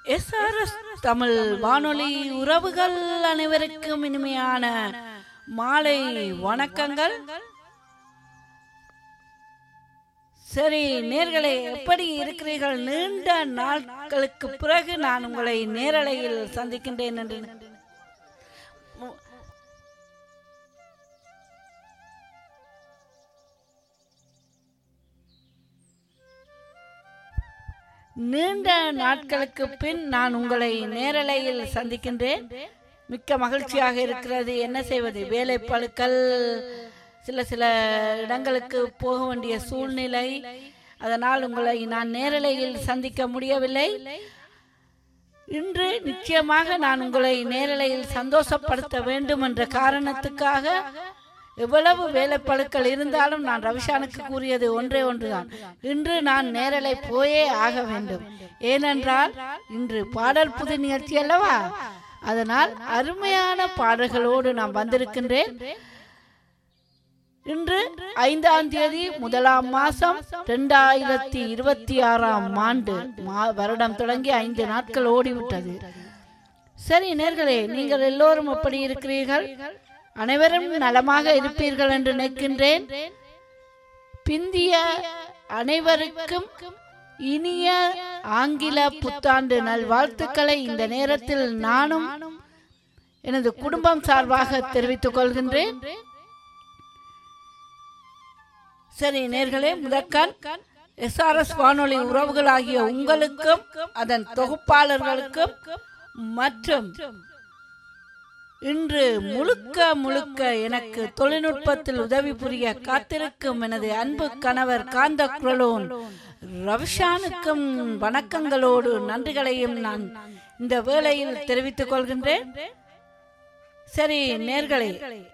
SRS Tamil வானொலி உறவுகள் அனைவருக்கும் இனிமையான மாலை வணக்கங்கள் சரி நேர்களே எப்படி இருக்கிறீர்கள் நீண்ட நாட்களுக்கு பிறகு நான் உங்களை நேரலையில் சந்திக்கின்றேன் என்று மு- நீண்ட நாட்களுக்கு பின் நான் உங்களை நேரலையில் சந்திக்கின்றேன் மிக்க மகிழ்ச்சியாக இருக்கிறது என்ன செய்வது வேலை பழுக்கள் சில சில இடங்களுக்கு போக வேண்டிய சூழ்நிலை அதனால் உங்களை நான் நேரலையில் சந்திக்க முடியவில்லை இன்று நிச்சயமாக நான் உங்களை நேரலையில் சந்தோஷப்படுத்த வேண்டும் என்ற காரணத்துக்காக எவ்வளவு வேலைப்பழுக்கள் இருந்தாலும் நான் ரவிஷானுக்கு கூறியது ஒன்றே ஒன்றுதான் இன்று நான் நேரலை போயே ஆக வேண்டும் ஏனென்றால் இன்று பாடல் புது நிகழ்ச்சி அல்லவா அதனால் அருமையான பாடல்களோடு நான் வந்திருக்கின்றேன் இன்று ஐந்தாம் தேதி முதலாம் மாசம் இரண்டாயிரத்தி இருபத்தி ஆறாம் ஆண்டு மா- வருடம் தொடங்கி ஐந்து நாட்கள் ஓடிவிட்டது சரி நேர்களே நீங்கள் எல்லோரும் எப்படி இருக்கிறீர்கள் அனைவரும் நலமாக இருப்பீர்கள் என்று நினைக்கின்றேன் பிந்திய அனைவருக்கும் இனிய ஆங்கில புத்தாண்டு நல்வாழ்த்துக்களை இந்த நேரத்தில் நானும் எனது குடும்பம் சார்பாக தெரிவித்துக் கொள்கின்றேன் சரி நேர்களே முதற்கண் எஸ்ஆர்எஸ் வானொலி உறவுகளாகிய உங்களுக்கும் அதன் தொகுப்பாளர்களுக்கும் மற்றும் இன்று முழுக்க முழுக்க எனக்கு தொழில்நுட்பத்தில் உதவி புரிய காத்திருக்கும் எனது அன்பு கணவர் காந்த குரலோன் ரவிஷானுக்கும் வணக்கங்களோடு நன்றிகளையும் நான் இந்த வேளையில் தெரிவித்துக் கொள்கின்றேன் சரி நேர்களே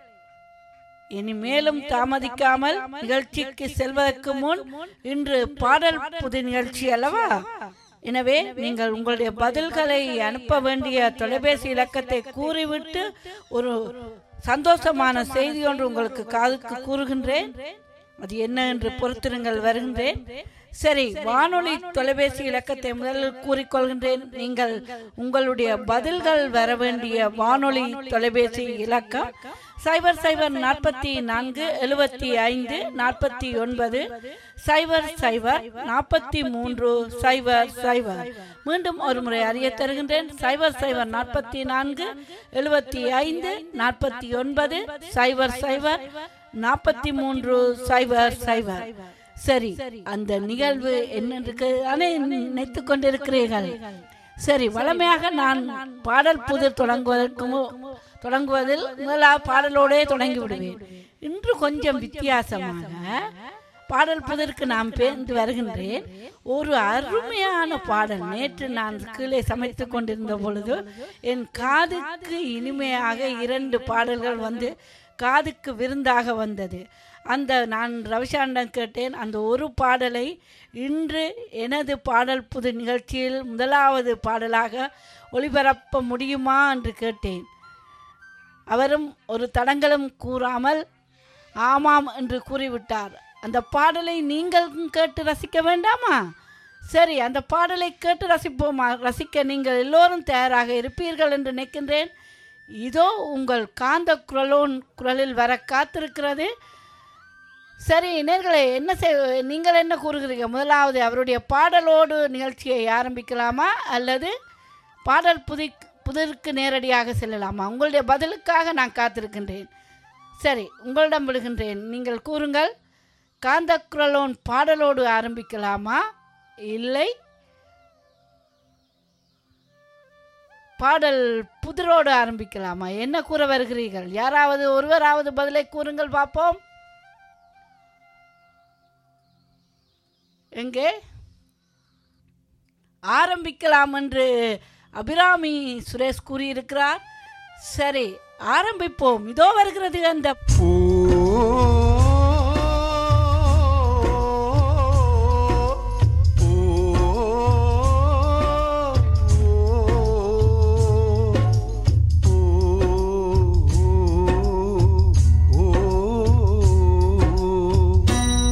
இனி மேலும் தாமதிக்காமல் நிகழ்ச்சிக்கு செல்வதற்கு முன் இன்று பாடல் புது நிகழ்ச்சி அல்லவா எனவே நீங்கள் உங்களுடைய பதில்களை அனுப்ப வேண்டிய தொலைபேசி இலக்கத்தை கூறிவிட்டு ஒரு சந்தோஷமான செய்தி ஒன்று உங்களுக்கு காதுக்கு கூறுகின்றேன் அது என்ன என்று பொறுத்திருங்கள் வருகின்றேன் சரி வானொலி தொலைபேசி இலக்கத்தை முதலில் கூறிக்கொள்கின்றேன் நீங்கள் உங்களுடைய பதில்கள் வர வேண்டிய வானொலி தொலைபேசி இலக்கம் சைபர் சைபர் நாற்பத்தி நான்கு எழுபத்தி ஐந்து நாற்பத்தி ஒன்பது சைபர் சைபர் நாற்பத்தி மூன்று சைபர் சைபர் மீண்டும் ஒரு முறை அறிய தருகின்றேன் சைபர் சைபர் நாற்பத்தி நான்கு எழுபத்தி ஐந்து நாற்பத்தி ஒன்பது சைபர் சைபர் நாற்பத்தி மூன்று சைபர் சைபர் சரி அந்த நிகழ்வு என்னென்று நினைத்து கொண்டிருக்கிறீர்கள் சரி வளமையாக நான் பாடல் புதிர் தொடங்குவதற்கு மு- தொடங்குவதில் முதலாவது பாடலோடே தொடங்கி விடுவேன் இன்று கொஞ்சம் வித்தியாசமாக பாடல் புதற்கு நான் பேர்ந்து வருகின்றேன் ஒரு அருமையான பாடல் நேற்று நான் கீழே சமைத்து கொண்டிருந்த பொழுது என் காதுக்கு இனிமையாக இரண்டு பாடல்கள் வந்து காதுக்கு விருந்தாக வந்தது அந்த நான் ரவிசாண்டன் கேட்டேன் அந்த ஒரு பாடலை இன்று எனது பாடல் புது நிகழ்ச்சியில் முதலாவது பாடலாக ஒளிபரப்ப முடியுமா என்று கேட்டேன் அவரும் ஒரு தடங்களும் கூறாமல் ஆமாம் என்று கூறிவிட்டார் அந்த பாடலை நீங்கள் கேட்டு ரசிக்க வேண்டாமா சரி அந்த பாடலை கேட்டு ரசிப்போமா ரசிக்க நீங்கள் எல்லோரும் தயாராக இருப்பீர்கள் என்று நினைக்கின்றேன் இதோ உங்கள் காந்த குரலோன் குரலில் வர காத்திருக்கிறது சரி நேர்களே என்ன செய் நீங்கள் என்ன கூறுகிறீங்க முதலாவது அவருடைய பாடலோடு நிகழ்ச்சியை ஆரம்பிக்கலாமா அல்லது பாடல் புதி புதிருக்கு நேரடியாக செல்லலாமா உங்களுடைய பதிலுக்காக நான் காத்திருக்கின்றேன் சரி உங்களிடம் விடுகின்றேன் நீங்கள் கூறுங்கள் காந்த குரலோன் பாடலோடு ஆரம்பிக்கலாமா இல்லை பாடல் புதிரோடு ஆரம்பிக்கலாமா என்ன கூற வருகிறீர்கள் யாராவது ஒருவராவது பதிலை கூறுங்கள் பார்ப்போம் எங்கே ஆரம்பிக்கலாம் என்று அபிராமி சுரேஷ் கூறியிருக்கிறார் சரி ஆரம்பிப்போம் இதோ வருகிறது அந்த பூ பூ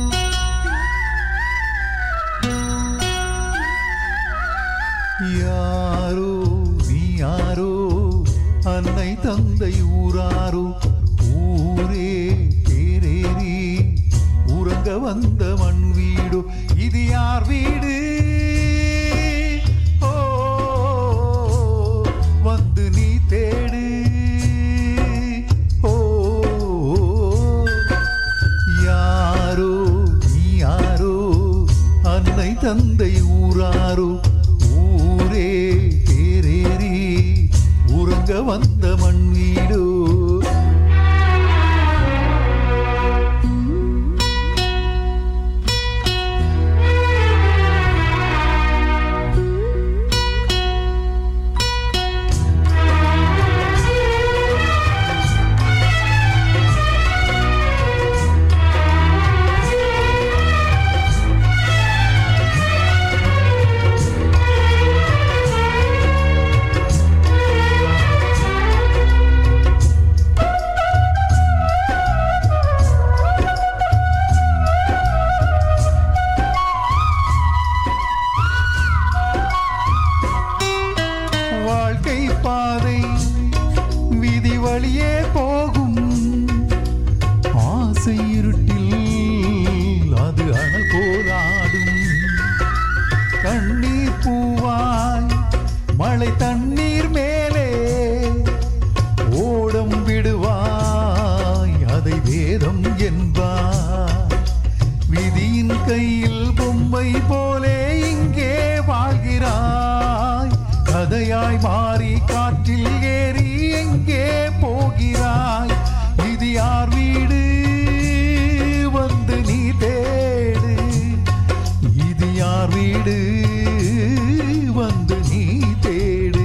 யா யாரோ நீ யாரோ அன்னை தந்தை ஊராரோ ஊரே தேரேறி உறங்க வந்த மண் வீடோ இது யார் வீடு ஓ வந்து நீ தேடு ஓ யாரோ நீ யாரோ அன்னை தந்தை ஊராரோ ஊரே தேரேறி உறங்க வந்த மண் வீடோ வாழ்க்கை பாதை விதி வழியே போகும் ஆசை இருட்டில் அது அனல் போராடும் கண்ணீர் பூவாய் மழை தண்ணீர் மேலே ஓடம் விடுவாய் அதை வேதம் என்பாய் விதியின் கையில் பொம்மை போலே இங்கே வாழ்கிறாய் கதையாய் மாறி காற்றில் ஏறி எங்கே போகிறாய் இது யார் வீடு வந்து நீ தேடு இது யார் வீடு வந்து நீ தேடு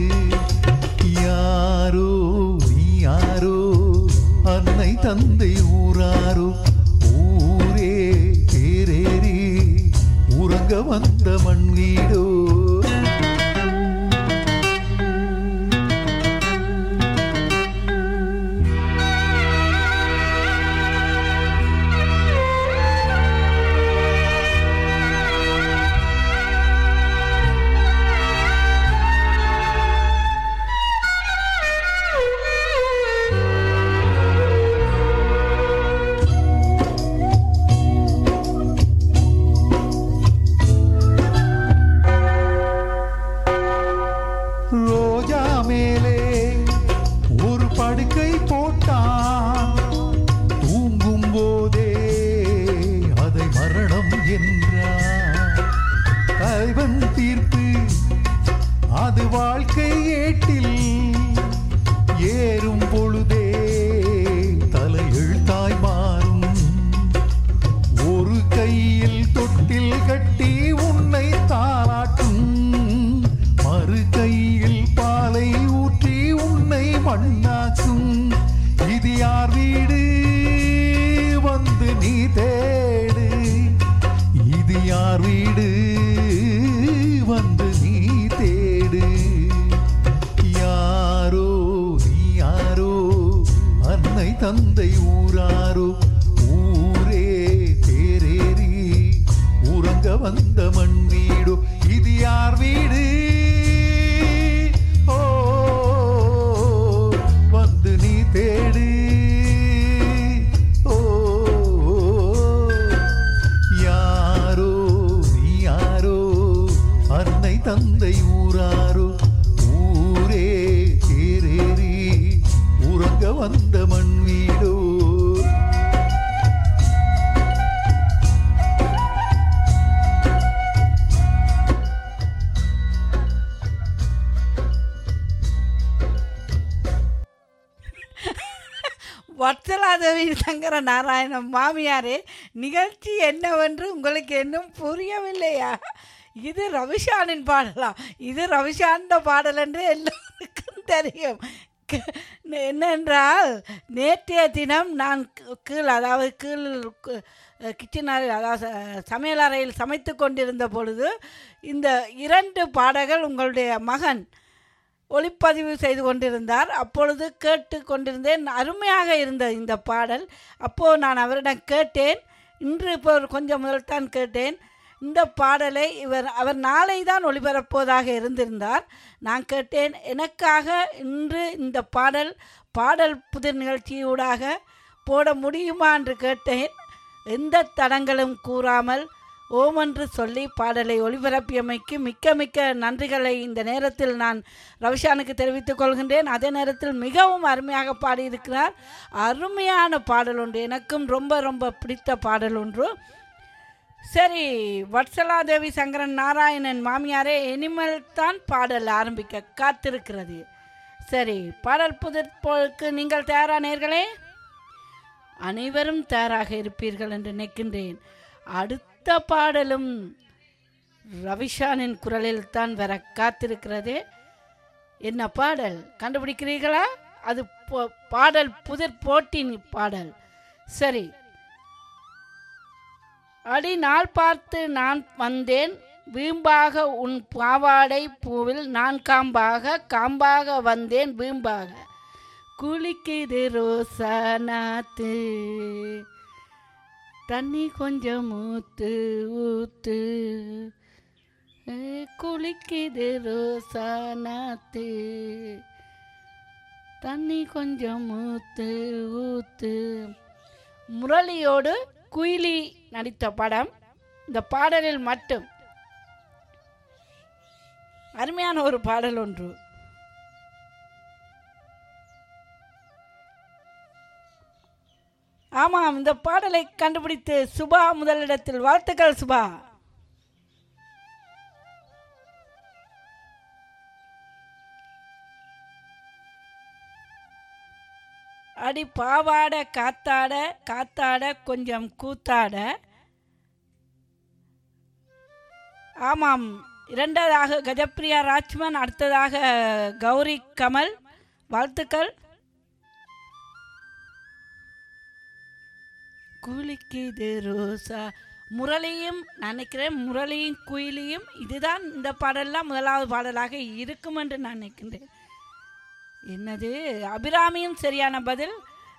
யாரோ நீ யாரோ அன்னை தந்தை ஊராரோ ஊரே தேரேறி உறங்க வந்த மண் வீடோ ரோஜா மேலே ஒரு படுக்கை போட்டான் தூங்கும் போதே அதை மரணம் என்றான் தலைவன் தீர்ப்பு அது வாழ்க்கை ஏட்டில் ஏறும் பொழுதே தலையெழுத்தாய் மாறும் ஒரு கையில் தொட்டில் கட்டி உன்னை தாளாட்டும் மறு கையில் பாலை ஊற்றி உன்னை மண்ணாக்கும் இது யார் வீடு வந்து நீ தேடு இது யார் வீடு வந்து நீ தேடு யாரோ நீ யாரோ அன்னை தந்தை ஊராரோ ஊரே தேரேறி உறங்க வந்த மண் வீடோ இது யார் வீடு ஓ வந்து நீ தேடு ஓ யாரோ நீ யாரோ அன்னை தந்தை ஊராரோ ஊரே தேரேறி உறங்க வந்த மண் வீடோ வத்சலாதேவி சங்கர நாராயணன் மாமியாரே நிகழ்ச்சி என்னவென்று உங்களுக்கு இன்னும் புரியவில்லையா இது ரவிஷானின் பாடலா இது ரவிஷாண்ட பாடல் என்று எல்லோருக்கும் தெரியும் க- என்னென்றால் நேற்றைய தினம் நான் கீ- கீழ் அதாவது கீழ் கு- கிச்சன் அறை அதாவது ச- சமையல் அறையில் சமைத்து கொண்டிருந்த பொழுது இந்த இரண்டு பாடல்கள் உங்களுடைய மகன் ஒளிப்பதிவு செய்து கொண்டிருந்தார் அப்பொழுது கேட்டு கொண்டிருந்தேன் அருமையாக இருந்தது இந்த பாடல் அப்போது நான் அவரிடம் கேட்டேன் இன்று இப்போ ஒரு கொஞ்சம் முதல் தான் கேட்டேன் இந்த பாடலை இவர் அவர் நாளை தான் ஒளிபரப்போவதாக இருந்திருந்தார் நான் கேட்டேன் எனக்காக இன்று இந்த பாடல் பாடல் புதிர் நிகழ்ச்சியூடாக போட முடியுமா என்று கேட்டேன் எந்த தடங்களும் கூறாமல் ஓம் என்று சொல்லி பாடலை ஒளிபரப்பியமைக்கு மிக்க மிக்க நன்றிகளை இந்த நேரத்தில் நான் ரவிஷானுக்கு தெரிவித்துக் கொள்கின்றேன் அதே நேரத்தில் மிகவும் அருமையாக பாடியிருக்கிறார் அருமையான பாடல் ஒன்று எனக்கும் ரொம்ப ரொம்ப பிடித்த பாடல் ஒன்று சரி வட்சலாதேவி சங்கரன் நாராயணன் மாமியாரே இனிமேல் தான் பாடல் ஆரம்பிக்க காத்திருக்கிறது சரி பாடல் புதிர்ப்போருக்கு நீங்கள் தயாரா நேர்களே அனைவரும் தயாராக இருப்பீர்கள் என்று நினைக்கின்றேன் அடுத்த பாடலும் ரவிஷானின் குரலில் தான் வர காத்திருக்கிறது என்ன பாடல் கண்டுபிடிக்கிறீர்களா அது போ- பாடல் புதிர் போட்டின் பாடல் சரி அடி நாள் பார்த்து நான் வந்தேன் வீம்பாக உன் பாவாடை பூவில் நான் காம்பாக காம்பாக வந்தேன் வீம்பாக குளிக்குது ரோசா நாத்து தண்ணி கொஞ்சம் ஊத்து ஊத்து ஏ, குளிக்குது ரோசா நாத்து தண்ணி கொஞ்சம் ஊத்து ஊத்து முரளியோடு குயிலி நடித்த படம் இந்த பாடலில் மட்டும் அருமையான ஒரு பாடல் ஒன்று ஆமாம் இந்த பாடலை கண்டுபிடித்து சுபா முதலிடத்தில் வாழ்த்துக்கள் சுபா அடி பாவாட காத்தாட காத்தாட கொஞ்சம் கூத்தாட ஆமாம் இரண்டாவதாக கஜப்பிரியா ராஜ்மன் அடுத்ததாக கௌரி கமல் வாழ்த்துக்கள் குளிக்குது ரோசா முரளியும் நான் நினைக்கிறேன் முரளியும் குயிலியும் இதுதான் இந்த பாடல்லாம் முதலாவது பாடலாக இருக்கும் என்று நான் நினைக்கின்றேன் என்னது அபிராமியும் சரியான பதில்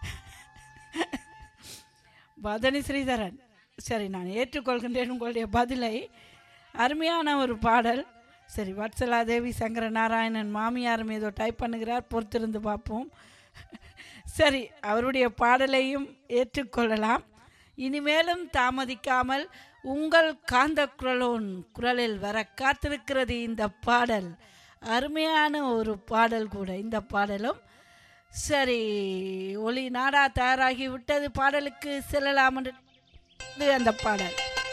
பதனி ஸ்ரீதரன் சரி நான் ஏற்றுக்கொள்கின்றேன் உங்களுடைய பதிலை அருமையான ஒரு பாடல் சரி வத்சலாதேவி சங்கர நாராயணன் மாமியாரும் ஏதோ டைப் பண்ணுகிறார் பொறுத்திருந்து பார்ப்போம் சரி அவருடைய பாடலையும் ஏற்றுக்கொள்ளலாம் இனிமேலும் தாமதிக்காமல் உங்கள் காந்த குரலோன் குரலில் வர காத்திருக்கிறது இந்த பாடல் அருமையான ஒரு பாடல் கூட இந்த பாடலும் சரி ஒளி நாடா தயாராகி விட்டது பாடலுக்கு செல்லலாம் என்று இது அந்த பாடல்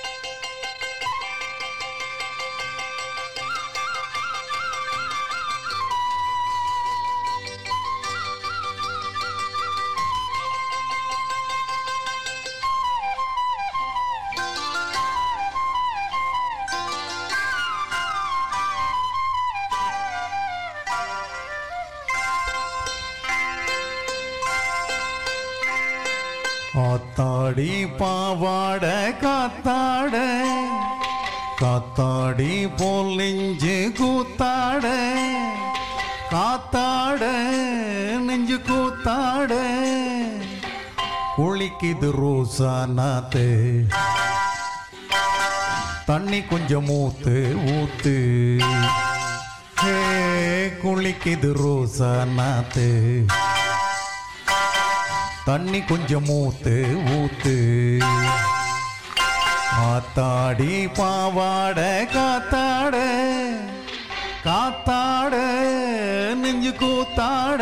ஆத்தாடி பாவாட காத்தாட காத்தாடி போல் நெஞ்சு கூத்தாட காத்தாட நெஞ்சு கூத்தாட குளிக்குது ரோசா நாத்து தண்ணி கொஞ்சம் ஊத்து ஊத்து ஹே குளிக்குது ரோசா நாத்து தண்ணி கொஞ்சம் ஊத்து ஊத்து ஆத்தாடி பாவாட காத்தாட காத்தாட நெஞ்சு கூத்தாட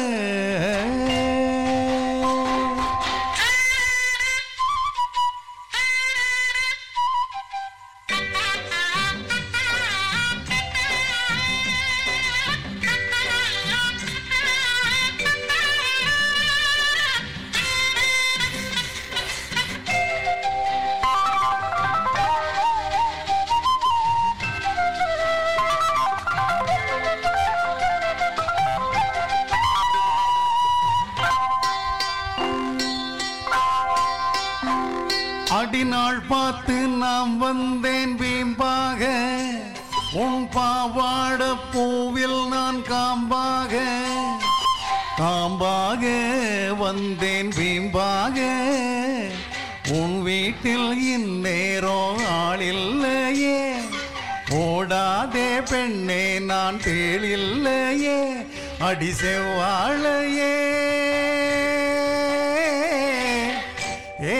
அடிநாள் பார்த்து நாம் வந்தேன் வீம்பாக உன் பாவாட பூவில் நான் காம்பாக காம்பாக வந்தேன் வீம்பாக உன் வீ வீட்டில் இந்நேரம் ஆளில்லையே ஓடாதே பெண்ணே நான் தேளில்லையே அடி செவ்வாழையே ஏ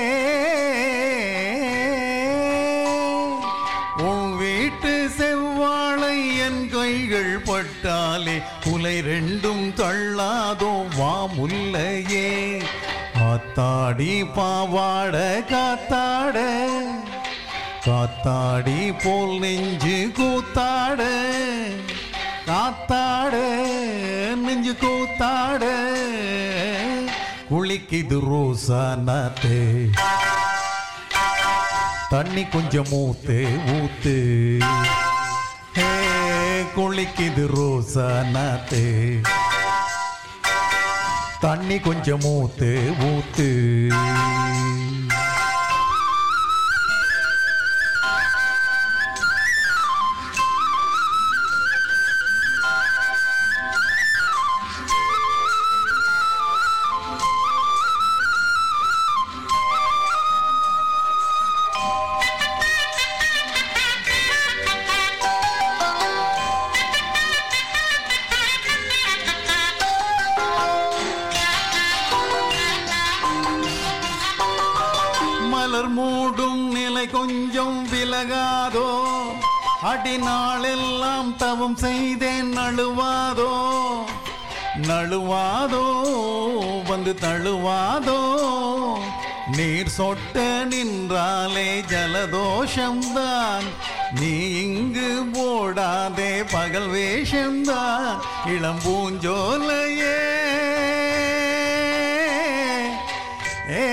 உன் வீட்டு செவ்வாழை என் கைகள் பட்டாலே குலை ரெண்டும் தள்ளாதோ வா முல்லையே ஆத்தாடி பாவாட காத்தாட காத்தாடி போல் நெஞ்சு கூத்தாட காத்தாட நெஞ்சு கூத்தாட குளிக்குது ரோசா நாத்தே தண்ணி கொஞ்சம் ஊத்து ஊத்து ஹே குளிக்குது ரோசா நாத்து தண்ணி கொஞ்சம் ஊத்து ஊத்து மலர் மூடும் நிலை கொஞ்சம் விலகாதோ அடிநாளெல்லாம் தவம் செய்தேன் நழுவாதோ நழுவாதோ வந்து தழுவாதோ நீர் சொட்ட நின்றாலே ஜலதோஷம்தான் நீ இங்கு போடாதே பகல் வேஷம்தான் இளம் பூஞ்சோலையே ஏ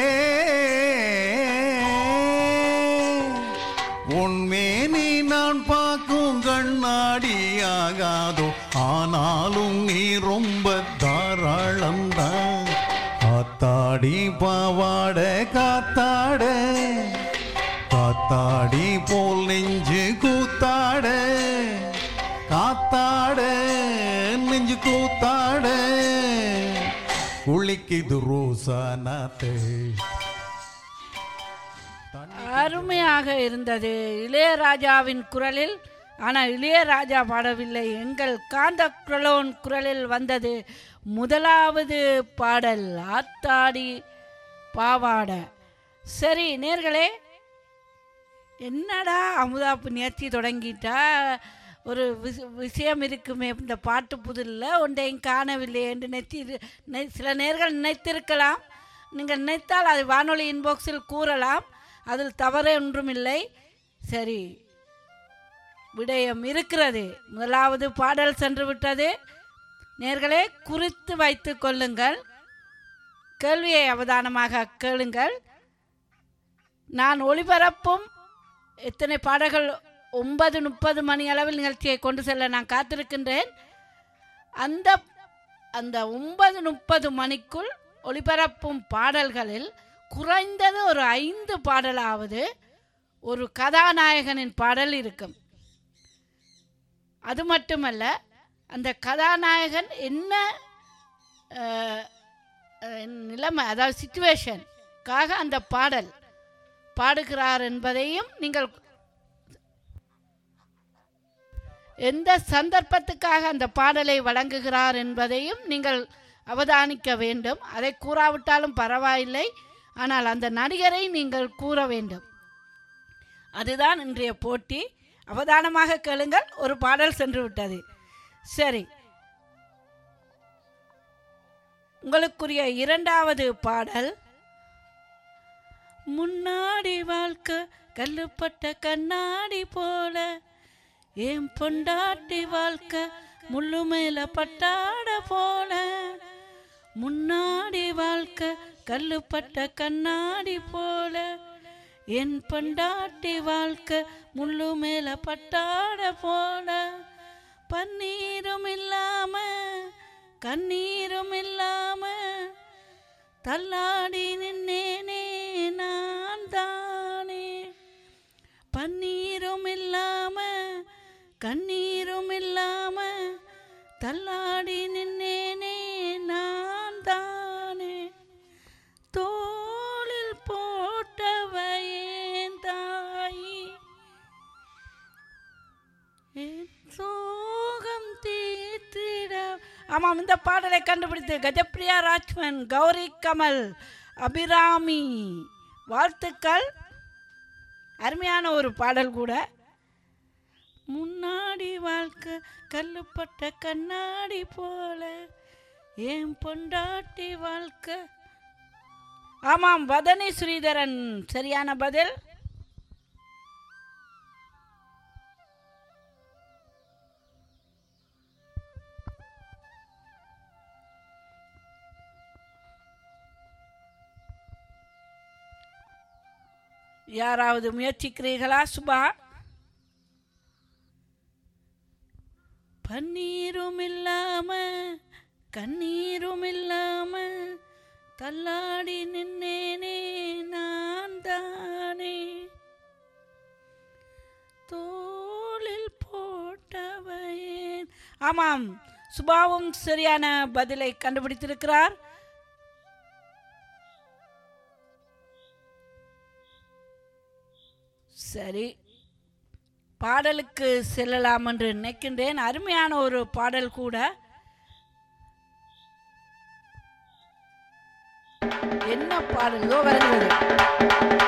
உன்மேனி நான் பார்க்கும் கண்ணாடி ஆகாதோ ஆனாலும் நீ ரொம்ப தாராளம்தான் காத்தாடி பாவாட காத்தாட காத்தாடி போல் நெஞ்சு கூத்தாட காத்தாட நெஞ்சு கூத்தாட குளிக்குது ரோசா நாத்தே அருமையாக இருந்தது இளையராஜாவின் குரலில் ஆனால் இளையராஜா பாடவில்லை எங்கள் காந்த குரலோன் குரலில் வந்தது முதலாவது பாடல் ஆத்தாடி பாவாட சரி நேர்களே என்னடா அமுதாப்பு நேர்த்தி தொடங்கிட்டா ஒரு விஷ- விஷயம் இருக்குமே இந்த பாட்டு புதில் ஒன்றையும் காணவில்லை என்று நெத்தி நெ- சில நேர்கள் நினைத்திருக்கலாம் நீங்கள் நினைத்தால் அதை வானொலி இன்பாக்ஸில் கூறலாம் அதில் தவறு ஒன்றுமில்லை சரி விடயம் இருக்கிறது முதலாவது பாடல் சென்று விட்டது நேர்களே குறித்து வைத்து கொள்ளுங்கள் கேள்வியை அவதானமாக கேளுங்கள் நான் ஒளிபரப்பும் எத்தனை பாடல்கள் ஒன்பது முப்பது மணி அளவில் நிகழ்ச்சியை கொண்டு செல்ல நான் காத்திருக்கின்றேன் அந்த அந்த ஒன்பது முப்பது மணிக்குள் ஒளிபரப்பும் பாடல்களில் குறைந்தது ஒரு ஐந்து பாடலாவது ஒரு கதாநாயகனின் பாடல் இருக்கும் அது மட்டுமல்ல அந்த கதாநாயகன் என்ன அஹ், அஹ், நிலைமை அதாவது சுச்சுவேஷனுக்காக அந்த பாடல் பாடுகிறார் என்பதையும் நீங்கள் எந்த சந்தர்ப்பத்துக்காக அந்த பாடலை வழங்குகிறார் என்பதையும் நீங்கள் அவதானிக்க வேண்டும் அதை கூறாவிட்டாலும் பரவாயில்லை ஆனால் அந்த நடிகரை நீங்கள் கூற வேண்டும் அதுதான் இன்றைய போட்டி அவதானமாக கேளுங்கள் ஒரு பாடல் சென்று விட்டது சரி உங்களுக்குரிய இரண்டாவது பாடல் முன்னாடி வாழ்க்கை கல்லுப்பட்ட கண்ணாடி போல என் பொண்டாட்டி வாழ்க்கை முள்ளு மேல பட்டாட போல முன்னாடி வாழ்க்கை கல்லுப்பட்ட கண்ணாடி போல என் பொண்டாட்டி வாழ்க்கை முள்ளு மேல பட்டாட போல பன்னீரும் இல்லாம கண்ணீரும் இல்லாம தள்ளாடி நின்னேனே நான் தானே பன்னீரும் இல்லாம கண்ணீரும் இல்லாம தள்ளாடி நின்னேனே நான் தானே தோளில் போட்டவையே ஆமாம் இந்த பாடலை கண்டுபிடித்து கஜப்ரியா ராஜ்மன் கௌரி கமல் அபிராமி வாழ்த்துக்கள் அருமையான ஒரு பாடல் கூட முன்னாடி வாழ்க்கை கல்லுப்பட்ட கண்ணாடி போல ஏன் பொண்டாட்டி வாழ்க்கை ஆமாம் வதனி ஸ்ரீதரன் சரியான பதில் யாராவது முயற்சிக்கிறீர்களா சுபா பன்னீரும் இல்லாம கண்ணீரும் இல்லாம தள்ளாடி நின்னேனே நான் தானே தோளில் போட்டவையேன் ஆமாம் சுபாவும் சரியான பதிலை கண்டுபிடித்திருக்கிறார் சரி பாடலுக்கு செல்லலாம் என்று நினைக்கின்றேன் அருமையான ஒரு பாடல் கூட என்ன பாடல் இதோ வருகிறது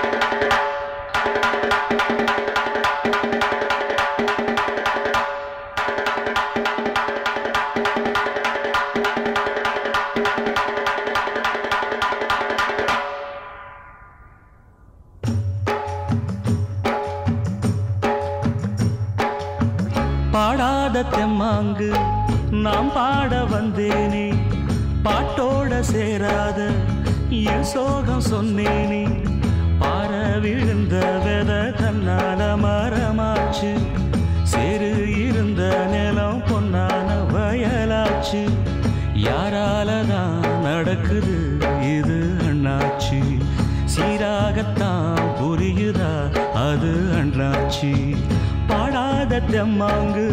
பாடாத தெம்மாங்கு நாம் பாட வந்தேனே பாட்டோட சேராத என் சோகம் சொன்னேனே பார விழுந்த வெத தன்னால மரமாச்சு சேரு இருந்த நிலம் பொன்னான வயலாச்சு யாரால தான் நடக்குது இது அண்ணாச்சி சீராகத்தான் புரியுதா அது அண்ணாச்சி பாடாத தெம்மாங்கு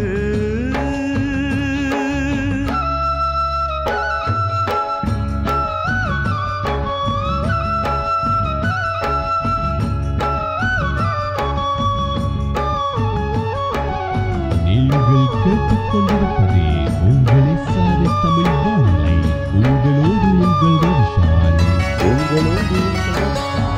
நீங்கள் கேட்டுக்கொண்டிருப்பது உங்களை சார தமிழ் வானொலி உங்களோடு உங்கள் ரவிஷான் உங்களோடு உங்கள் ரவிஷான்.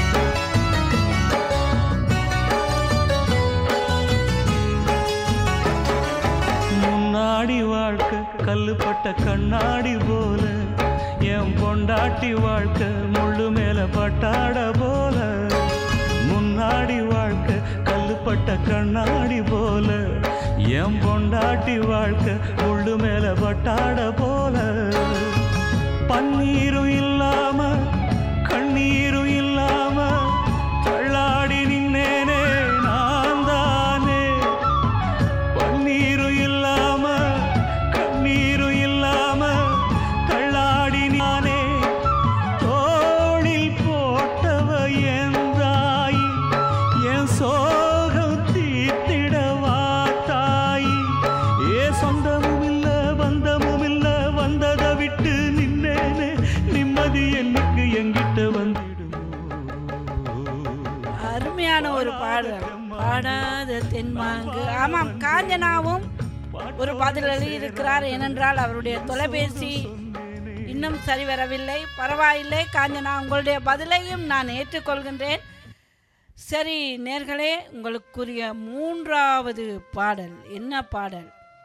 முன்னாடி வாழ்க்கை கல்லுப்பட்ட கண்ணாடி போல என் பொண்டாட்டி வாழ்க்கை முள்ளு மேல பட்டாட போல முன்னாடி வாழ்க்கை கல்லுப்பட்ட கண்ணாடி போல என் பொண்டாட்டி வாழ்க்கை முள்ளு மேல பட்டாட போல பன்னீரும் இல்லாம கண்ணீரும் இல்லாம தள்ளாடி நின்னேனே நான் தானே பன்னீரும் இல்லாம கண்ணீரும் இல்லாம தள்ளாடி நானே தோளில் போட்டவ என் தாய் என் சோகம் தீர்த்திடவா தாய் ஏ சொந்தமும் இல்ல பந்தமும் இல்ல வந்ததை விட்டு நின்னேனே நிம்மதி என்னுக்கு எங்கிட்ட வந்துடுமோ அருமையான ஒரு பாடல் பாடாத தென்மாங்கு ஆமாம் காஞ்சனாவும் ஒரு பதில் எழுதியிருக்கிறார் ஏனென்றால் அவருடைய தொலைபேசி இன்னும் சரி வரவில்லை பரவாயில்லை காஞ்சனா உங்களுடைய பதிலையும் நான் ஏற்றுக்கொள்கின்றேன் சரி நேர்களே உங்களுக்குரிய மூன்றாவது பாடல் என்ன பாடல்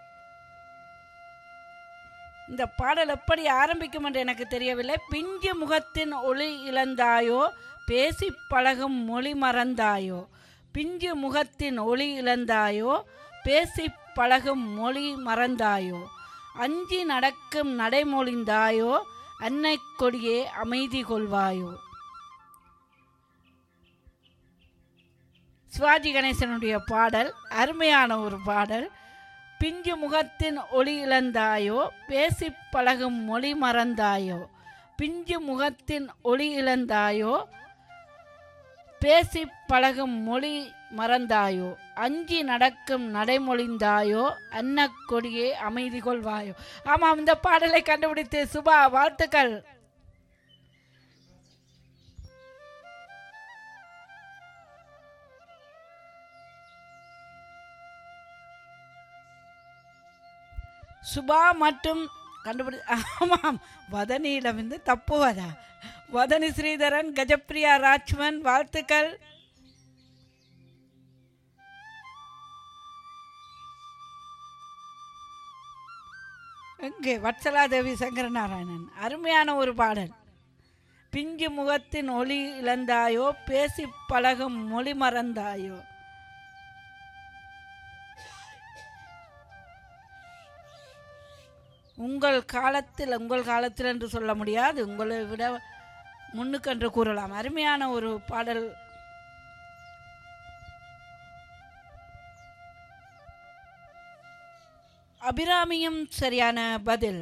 இந்த பாடல் எப்படி ஆரம்பிக்கும் என்று எனக்கு தெரியவில்லை பிஞ்சு முகத்தின் ஒளி இழந்தாயோ பேசி பழகும் மொழி மறந்தாயோ பிஞ்சு முகத்தின் ஒளி இழந்தாயோ பேசி பழகும் மொழி மறந்தாயோ அஞ்சி நடக்கும் நடைமொழிந்தாயோ அன்னை கொடியே அமைதி கொள்வாயோ சிவாஜி கணேசனுடைய பாடல் அருமையான ஒரு பாடல் பிஞ்சு முகத்தின் ஒளி இழந்தாயோ பேசி பழகும் மொழி மறந்தாயோ பிஞ்சு முகத்தின் ஒளி இழந்தாயோ பேசி பழகும் மொழி மறந்தாயோ அஞ்சி நடக்கும் நடைமொழிந்தாயோ அன்னக்கொடியே அமைதி கொள்வாயோ ஆமாம் இந்த பாடலை கண்டுபிடித்து சுபா வாழ்த்துக்கள் சுபா மற்றும் கண்டுபிடி ஆமாம் வதனியிடமிருந்து தப்புவதா வதனி ஸ்ரீதரன் கஜப்பிரியா ராஜ்மன் வாழ்த்துக்கள் எங்கே வத்சலாதேவி சங்கரநாராயணன் அருமையான ஒரு பாடல் பிஞ்சு முகத்தின் ஒளி இழந்தாயோ பேசி பழகும் மொழி மறந்தாயோ உங்கள் காலத்தில் உங்கள் காலத்தில் என்று சொல்ல முடியாது உங்களை விட முன்னுக்கென்று கூறலாம் அருமையான ஒரு பாடல் அபிராமியும் சரியான பதில்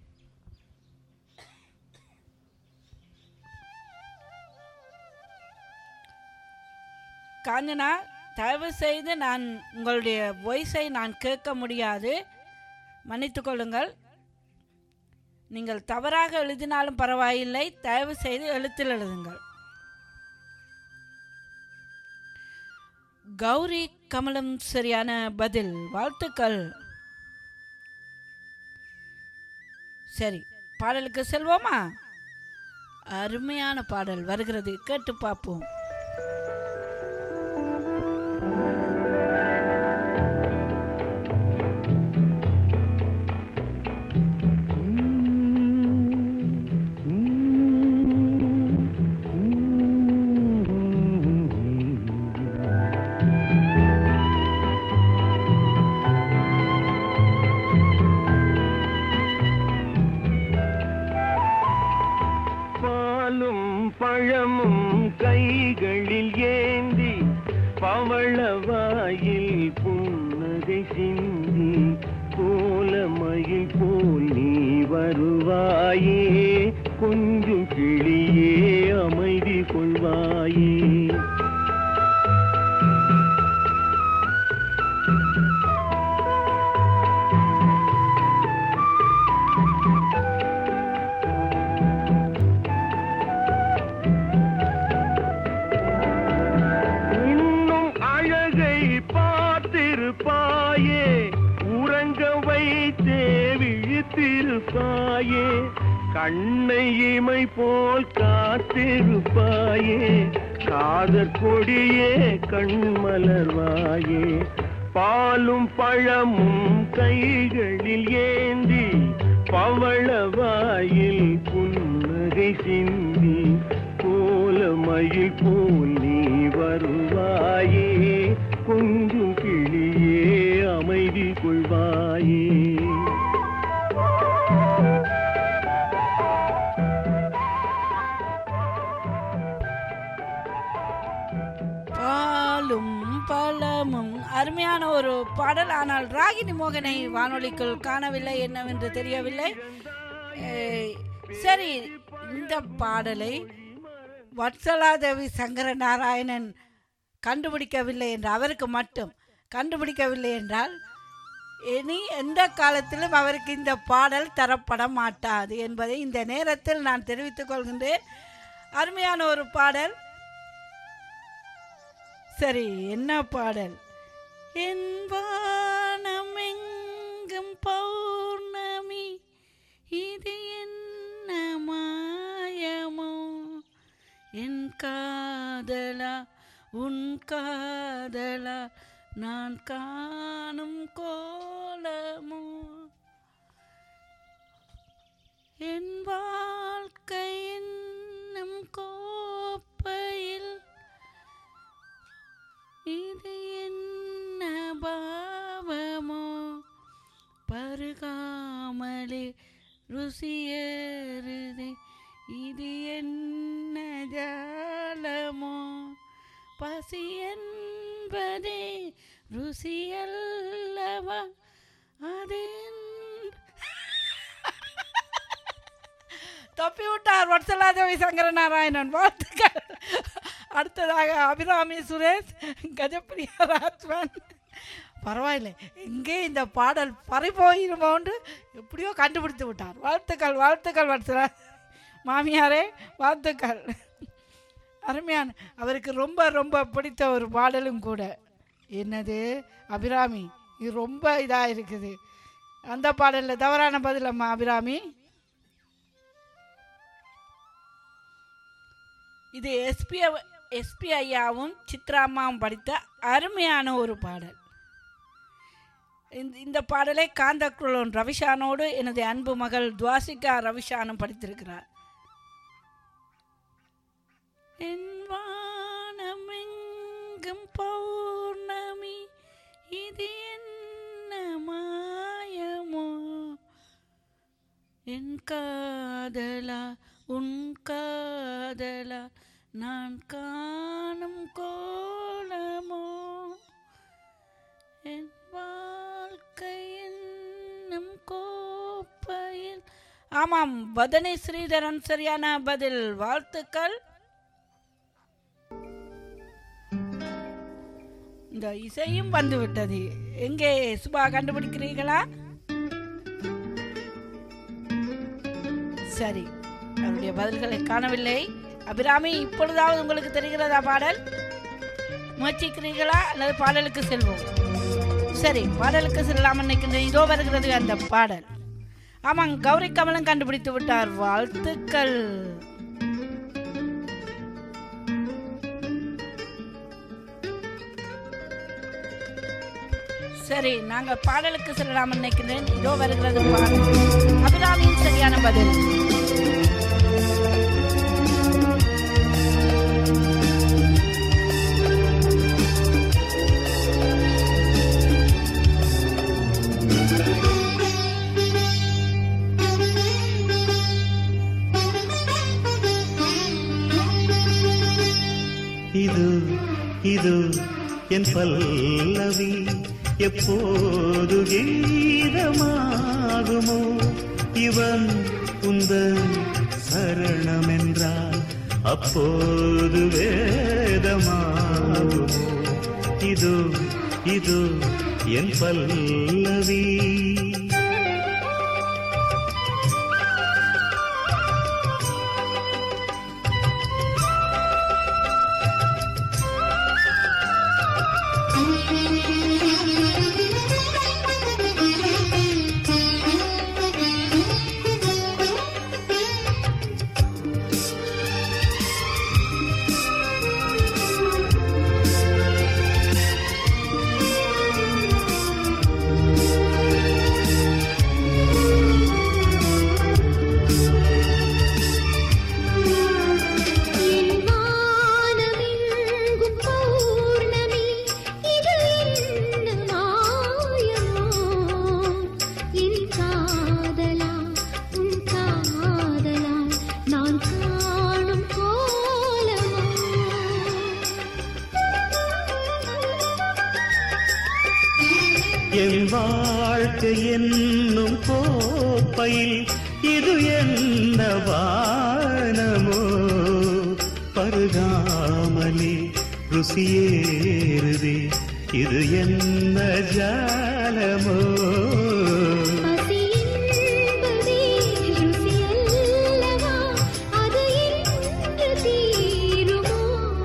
காஞ்சனா தயவு செய்து நான் உங்களுடைய வாய்ஸை நான் கேட்க முடியாது மன்னித்துக் கொள்ளுங்கள் நீங்கள் தவறாக எழுதினாலும் பரவாயில்லை தயவு செய்து எழுத்தில் எழுதுங்கள் கௌரி கமலம் சரியான பதில் வாழ்த்துக்கள் சரி பாடலுக்கு செல்வோமா அருமையான பாடல் வருகிறது கேட்டு பார்ப்போம் பாலும் பழமும் கைகளில் ஏந்தி பவளவாயில் புன்னகை சிந்தி கோலமயில் போல் நீ வருவாயே கொஞ்சம் கிளியே அமைதி கொள்வாயே இன்னும் அழகை பார்த்திருப்பாயே உறங்க வைத்தே விழித்திருப்பாயே கண்ணை இமை போல் காத்திருப்பாயே காதற் கொடியே கண்மலர்வாயே பாலும் பழமும் கைகளில் ஏந்தி பவளவாயில் புன்னகை சிந்தி கோலமயில் போல் நீ வருவாயே கொஞ்சம் கிளியே அமைதி கொள்வாயே பாலும் பழமும் அருமையான ஒரு பாடல் ஆனால் ராகினி மோகனை வானொலிக்குள் காணவில்லை என்னவென்று தெரியவில்லை ஏய், சரி இந்த பாடலை வத்சலாதேவி சங்கர நாராயணன் கண்டுபிடிக்கவில்லை என்று அவருக்கு மட்டும் கண்டுபிடிக்கவில்லை என்றால் இனி எந்த காலத்திலும் அவருக்கு இந்த பாடல் தரப்பட மாட்டாது என்பதை இந்த நேரத்தில் நான் தெரிவித்துக் கொள்கின்றேன் அருமையான ஒரு பாடல் சரி என்ன பாடல் என் வானம் எங்கும் பௌர்ணமி இது என்ன மாயமோ என் காதலா உன் காதலா நான் காணும் கோலமோ என் வாழ்க்கை என்னும் கோப்பையில் இது என்ன பாவமோ பருகாமலே ருசியேறுது இது என்ன ஜாலமோ பசி என்பதே ருசியல்லவா அது தப்பி விட்டார் வட்சலாதேவி சங்கர நாராயணன் வாழ்த்துக்கள் அடுத்ததாக அபிராமி சுரேஷ் கஜப்பிரியா ராஜ்வன் பரவாயில்லை எங்கே இந்த பாடல் பறி போயிருமோன்று எப்படியோ கண்டுபிடித்து விட்டார் வாழ்த்துக்கள் வாழ்த்துக்கள் வட்சலா மாமியாரே வாழ்த்துக்கள் அருமையான அவருக்கு ரொம்ப ரொம்ப பிடித்த ஒரு பாடலும் கூட என்னது அபிராமி இது ரொம்ப இதாக இருக்குது அந்த பாடலில் தவறான பதில் அம்மா அபிராமி இது எஸ்பி எஸ்பி ஐயாவும் சித்ராம்மாவும் படித்த அருமையான ஒரு பாடல் இந்த இந்த பாடலை காந்தக்குளோன் ரவிஷானோடு எனது அன்பு மகள் துவாசிகா ரவிஷானும் படித்திருக்கிறார் என் வானமெங்கும் பௌர்ணமி இது என்ன மாயமோ என் காதலா உன் காதலா நான் காணும் கோலமோ என் வாழ்க்கை என்னும் கோப்பையில் ஆமாம் வதனி ஸ்ரீதரன் சரியான பதில் வாழ்த்துக்கள் இந்த இசையும் வந்து விட்டது எங்கே சுபா கண்டுபிடிக்கிறீர்களா சரி அவருடைய பதில்களை காணவில்லை அபிராமி இப்பொழுதாவது உங்களுக்கு தெரிகிறதா பாடல் முயற்சிக்கிறீர்களா அல்லது பாடலுக்கு செல்வோம் சரி பாடலுக்கு செல்லலாம் நினைக்கின்றேன் இதோ வருகிறது அந்த பாடல் ஆமாம் கௌரி கமலம் கண்டுபிடித்து விட்டார் வாழ்த்துக்கள் சரி நாங்க பாடலுக்கு செல்லலாம் நினைக்கின்றேன் இதோ வருகிறது பாடல் அபிராமியின் சரியான பதில் இது இது என் பல்லவி எப்போது கீதமாகுமோ இவன் உந்தன் சரணம் என்றால் அப்போது வேதமாகுமோ இது இது என் பல்லவி என் வானமெங்கும் பௌர்ணமி இது என்ன மாயமோ என் காதலா உன் காதலா நான் காணும் கோலமோ என் வாழ்க்கை என்னும் கோப்பையில் இது என்ன வானமோ பருகாமலே ருசியேறுதே இது என்ன ஜாலமோ பசி என்பதே ருசியல்லவா அது என்று தீருமோ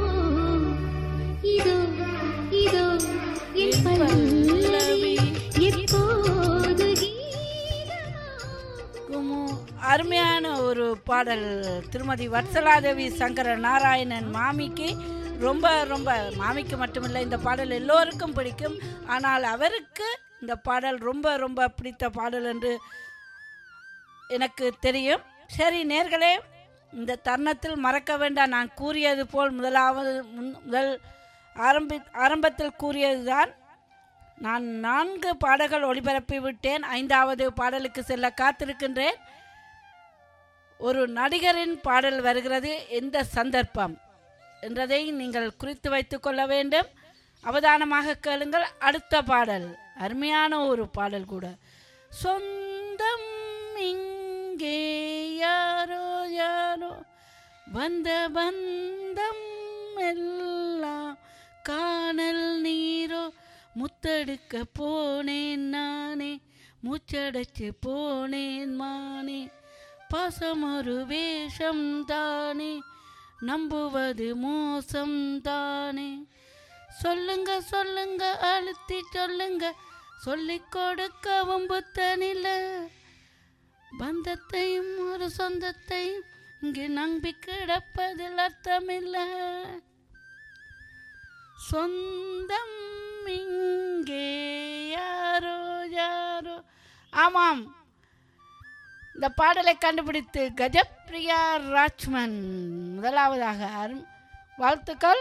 இதோ இதோ என் பல்லவி எப்போது கீதமாகும் குமு அருமையான ஒரு பாடல் திருமதி வத்சலாதேவி சங்கர நாராயணன் மாமிக்கு ரொம்ப ரொம்ப மாமிக்கு மட்டுமில்லை இந்த பாடல் எல்லோருக்கும் பிடிக்கும் ஆனால் அவருக்கு இந்த பாடல் ரொம்ப ரொம்ப பிடித்த பாடல் என்று எனக்கு தெரியும் சரி நேர்களே இந்த தருணத்தில் மறக்க வேண்டாம் நான் கூறியது போல் முதலாவது முன்- முதல் ஆரம்பி ஆரம்பத்தில் கூறியதுதான் நான் நான்கு பாடல்கள் ஒளிபரப்பி விட்டேன் ஐந்தாவது பாடலுக்கு செல்ல காத்திருக்கின்றேன் ஒரு நடிகரின் பாடல் வருகிறது எந்த சந்தர்ப்பம் என்றதை நீங்கள் குறித்து வைத்துக் கொள்ள வேண்டும் அவதானமாக கேளுங்கள் அடுத்த பாடல் அருமையான ஒரு பாடல் கூட சொந்தம் இங்கே யாரோ யாரோ வந்த பந்தம் எல்லாம் காணல் நீரோ முத்தெடுக்க போனேன் நானே மூச்சடைச்சு போனேன் மானே பாசம் ஒரு வேஷம் தானே நம்புவது மோசம் தானே சொல்லுங்க சொல்லுங்க அழுத்தி சொல்லுங்க சொல்லிக் கொடுக்கவும் புத்தனில்ல பந்தத்தையும் ஒரு சொந்தத்தையும் இங்கு நம்பி கிடப்பதில் அர்த்தமில்லை சொந்தம் இங்கே யாரோ யாரோ ஆமாம் இந்த பாடலை கண்டுபிடித்து கஜப்ரியா ராஜ்மன் முதலாவதாக அரும் வாழ்த்துக்கள்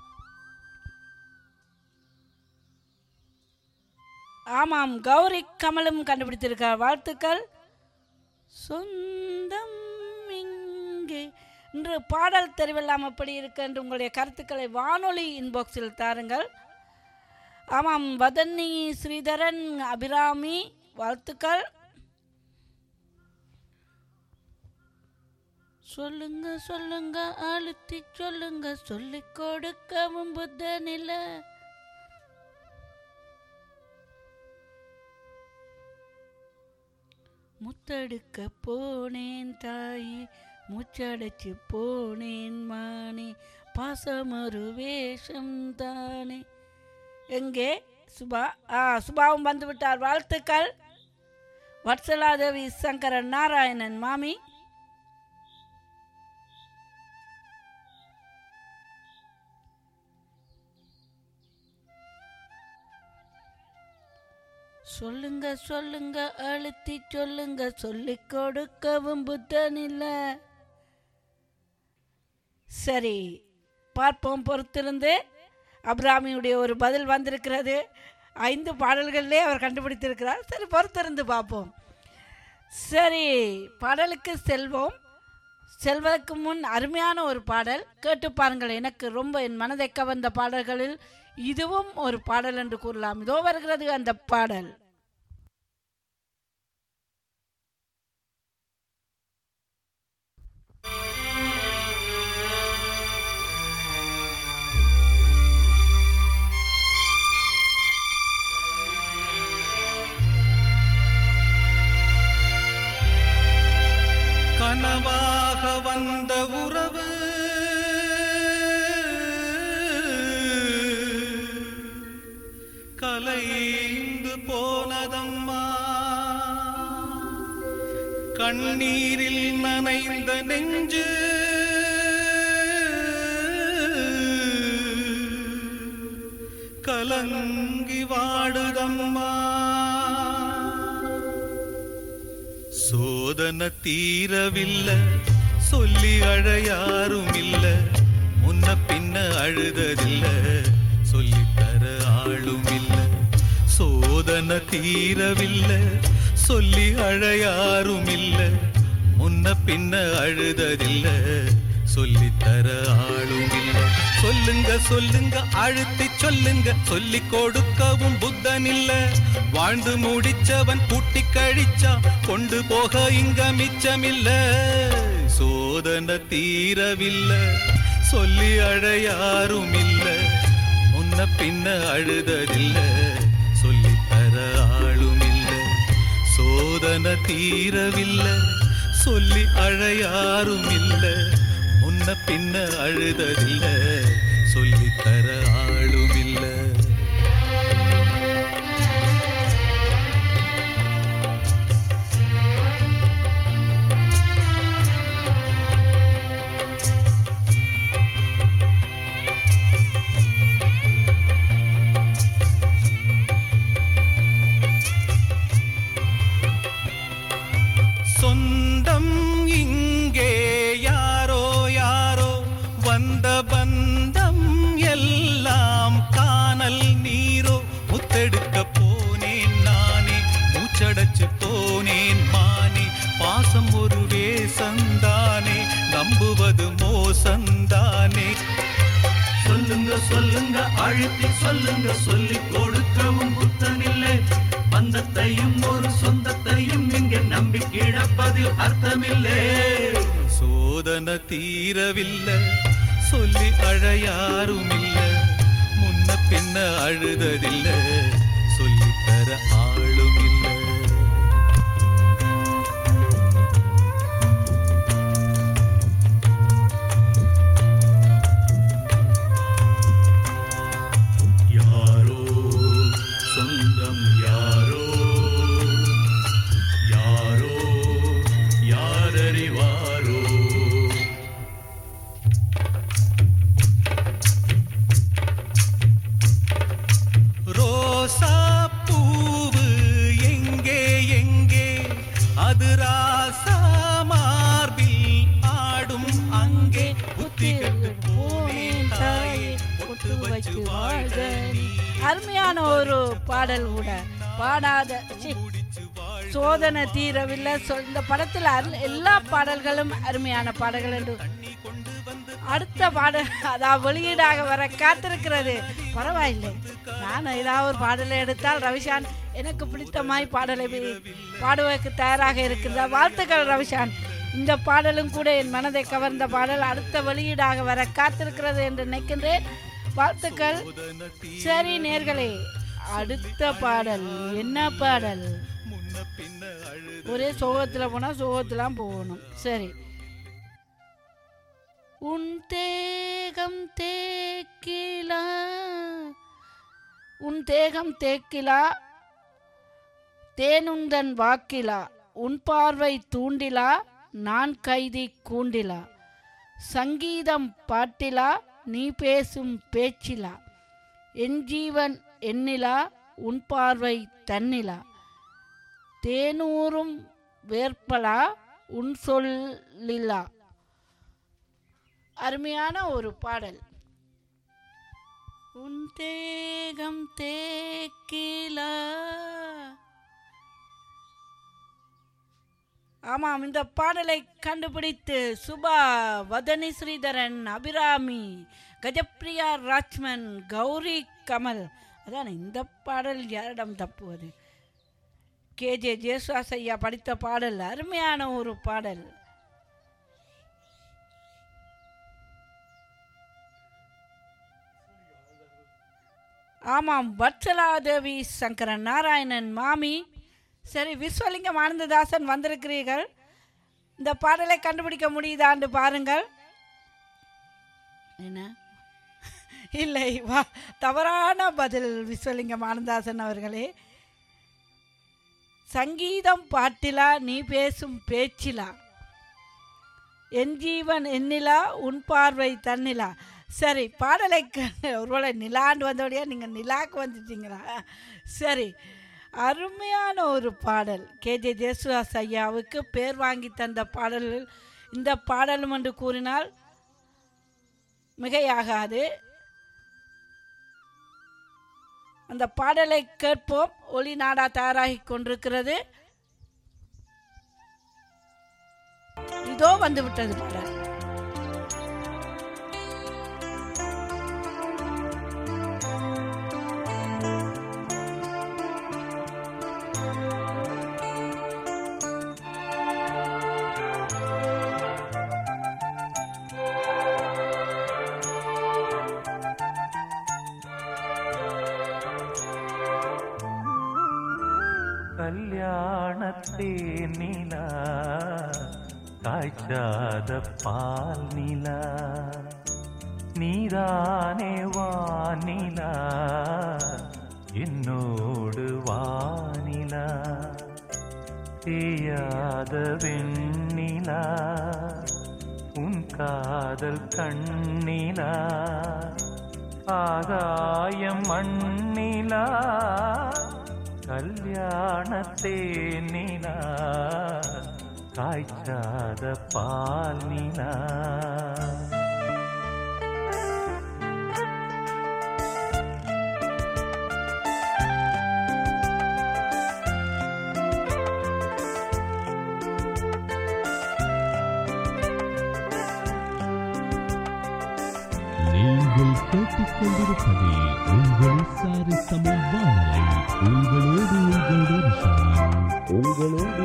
ஆமாம் கௌரி கமலும் கண்டுபிடித்திருக்கார் வாழ்த்துக்கள் சொந்தம் இங்கே இன்று பாடல் தெரிவெல்லாம் எப்படி இருக்கு என்று உங்களுடைய கருத்துக்களை வானொலி இன்பாக்ஸில் தாருங்கள் ஆமாம் வதனி ஸ்ரீதரன் அபிராமி வாழ்த்துக்கள் சொல்லுங்க சொல்லுங்க அழுத்தி சொல்லுங்க சொல்லிக் கொடுக்கவும் புத்தனில்ல முத்தெடுக்க போனேன் தாயே மூச்சடைச்சு போனேன் மானே பாசமொரு வேஷம் தானே எங்கே சுபா ஆ சுபாவும் வந்து விட்டார் வாழ்த்துக்கள் வட்சலாதேவி சங்கரன் நாராயணன் மாமி சொல்லுங்க சொல்லுங்க அழுத்தி சொல்லுங்க சொல்லிக் கொடுக்கவும் புத்தனில்ல சரி பார்ப்போம் பொறுத்திருந்து அப்ராமியுடைய ஒரு பதில் வந்திருக்கிறது ஐந்து பாடல்களிலே அவர் கண்டுபிடித்திருக்கிறார் சரி பொறுத்திருந்து பார்ப்போம் சரி பாடலுக்கு செல்வோம் செல்வதற்கு முன் அருமையான ஒரு பாடல் கேட்டு பாருங்கள் எனக்கு ரொம்ப என் மனதை கவர்ந்த பாடல்களில் இதுவும் ஒரு பாடல் என்று கூறலாம் இதோ வருகிறது அந்த பாடல் கனவாக வந்த உறவு கலைந்து போனதம்மா கண்ணீரில் நனைந்த நெஞ்சு கலங்கி வாடுதம்மா சோதனை தீரவில்லை சொல்லி அழ யாரும் இல்ல முன்ன பின்ன அழுததில்ல சொல்லித்தர ஆளும் இல்ல சோதனை தீரவில்லை சொல்லி அழ யாரும் இல்ல முன்ன பின்ன அழுததில்ல சொல்லித்தர ஆளும் இல்ல சொல்லுங்க சொல்லுங்க அழுத்தி சொல்லுங்க சொல்லிக் கொடுக்கவும் புத்தன் இல்ல வாழ்ந்து முடிச்சவன் கூட்டி கழிச்சா கொண்டு போக இங்க மிச்சமில்ல சோதனை தீரவில்லை சொல்லி அழ யாரும் இல்ல முன்ன பின்ன அழுததில்ல சொல்லித்தர ஆளும் இல்ல சோதனை தீரவில்லை சொல்லி அழ யாரும் இல்ல முன்ன பின்ன அழுததில்ல சொல்லித்தர ஆளும் இல்ல சொந்தம் இங்கே யாரோ யாரோ வந்த பந்தம் எல்லாம் காணல் நீரோ முத்தெடுக்க போனேன் நானே மூச்சடைச்சு போனேன் மானே பாசம் ஒரு வேசந்தானே நம்புவது மோசந்தானே சொல்லுங்க சொல்லுங்க அழுத்தி சொல்லுங்க சொல்லிக் கொடுக்கவும் புத்தனில்லை பந்தத்தையும் ஒரு சொந்தத்தையும் இங்க நம்பி கிடப்பதில் அர்த்தமில்லை சோதனை தீரவில்லை சொல்லி அழ யாரும் இல்ல முன்ன பின்ன அழுததில்ல சொல்லித்தர ஆளும் இல்ல யாரோ சொந்தம் யாரோ அது ராசா மார்பில் ஆடும் அங்கே புத்தி கட்டு போனேன் தாயே பொட்டு வச்சு வாழ்க நீ அருமையான ஒரு பாடல் கூட பாடாத சி, சோதனை தீரவில்லை சொ- இந்த படத்தில் அரு- எல்லா பாடல்களும் அருமையான பாடல்கள் என்று அடுத்த பாடல் அதாவது வெளியீடாக வர காத்திருக்கிறது பரவாயில்லை நான் ஏதாவது ஒரு பாடலை எடுத்தால் ரவிஷான் எனக்கு பிடித்தமாய் பாடலை வி- பாடுவதற்கு தயாராக இருக்கிறதா வாழ்த்துக்கள் ரவிஷான் இந்த பாடலும் கூட என் மனதை கவர்ந்த பாடல் அடுத்த வெளியீடாக வர காத்திருக்கிறது என்று நினைக்கின்றேன் வாழ்த்துக்கள் சரி நேர்களே அடுத்த பாடல் என்ன பாடல் ஒரே சோகத்துல போனா சோகத்துலாம் போகணும் சரி உன் தேகம் தேக்கிலா உன் தேகம் தேக்கிலா தேனுந்தன் வாக்கிலா உன் பார்வை தூண்டிலா நான் கைதி கூண்டிலா சங்கீதம் பாட்டிலா நீ பேசும் பேச்சிலா என் ஜீவன் எண்ணிலா உன் பார்வை தன்னிலா தேனூரும் வேற்பலா உன் சொல்லிலா அருமையான ஒரு பாடல் உன் தேகம் தேக்கிலா ஆமாம் இந்த பாடலை கண்டுபிடித்து சுபா வதனி ஸ்ரீதரன் அபிராமி கஜப்ரியா ராஜ்மன் கௌரி கமல் அதான் இந்த பாடல் யாரிடம் தப்புவது கேஜே ஜேசுவாஸ் ஐயா படித்த பாடல் அருமையான ஒரு பாடல் ஆமாம் வத்சலாதேவி சங்கரன் நாராயணன் மாமி சரி விஸ்வலிங்கம் ஆனந்ததாசன் வந்திருக்கிறீர்கள் இந்த பாடலை கண்டுபிடிக்க முடியுதான்னு பாருங்கள் என்ன இல்லை வா தவறான பதில் விஸ்வலிங்கம் ஆனந்தாசன் அவர்களே சங்கீதம் பாட்டிலா நீ பேசும் பேச்சிலா என் ஜீவன் எண்ணிலா உன் பார்வை தன்னிலா சரி பாடலை க- ஒருவேளை நிலாண்டு வந்தோடையா நீங்கள் நிலாக்கு வந்துட்டீங்களா சரி அருமையான ஒரு பாடல் கேஜே ஜேசுதாஸ் ஐயாவுக்கு பேர் வாங்கி தந்த பாடல்கள் இந்த பாடலும் என்று கூறினால் மிகையாகாது அந்த பாடலை கேட்போம் ஒளி நாடா தயாராகி கொண்டிருக்கிறது இதோ வந்து விட்டது பாடல் கல்யாணத்தே நிலா காய்ச்சாத பால் நிலா நீதானே வானிலா என்னோடு வானிலா தேயாத வெண்ணிலா உன் காதல் கண்ணிலா ஆகாயம் மண்ணிலா கல்யாணத்தே நிலா காய்ச்சாத பால் நிலா நீங்கள் கேட்டுக்கொண்டிருப்பது உங்கள் சாரி தமிழ் வானலை உங்களோடு உங்கள் வருஷம் உங்களோடு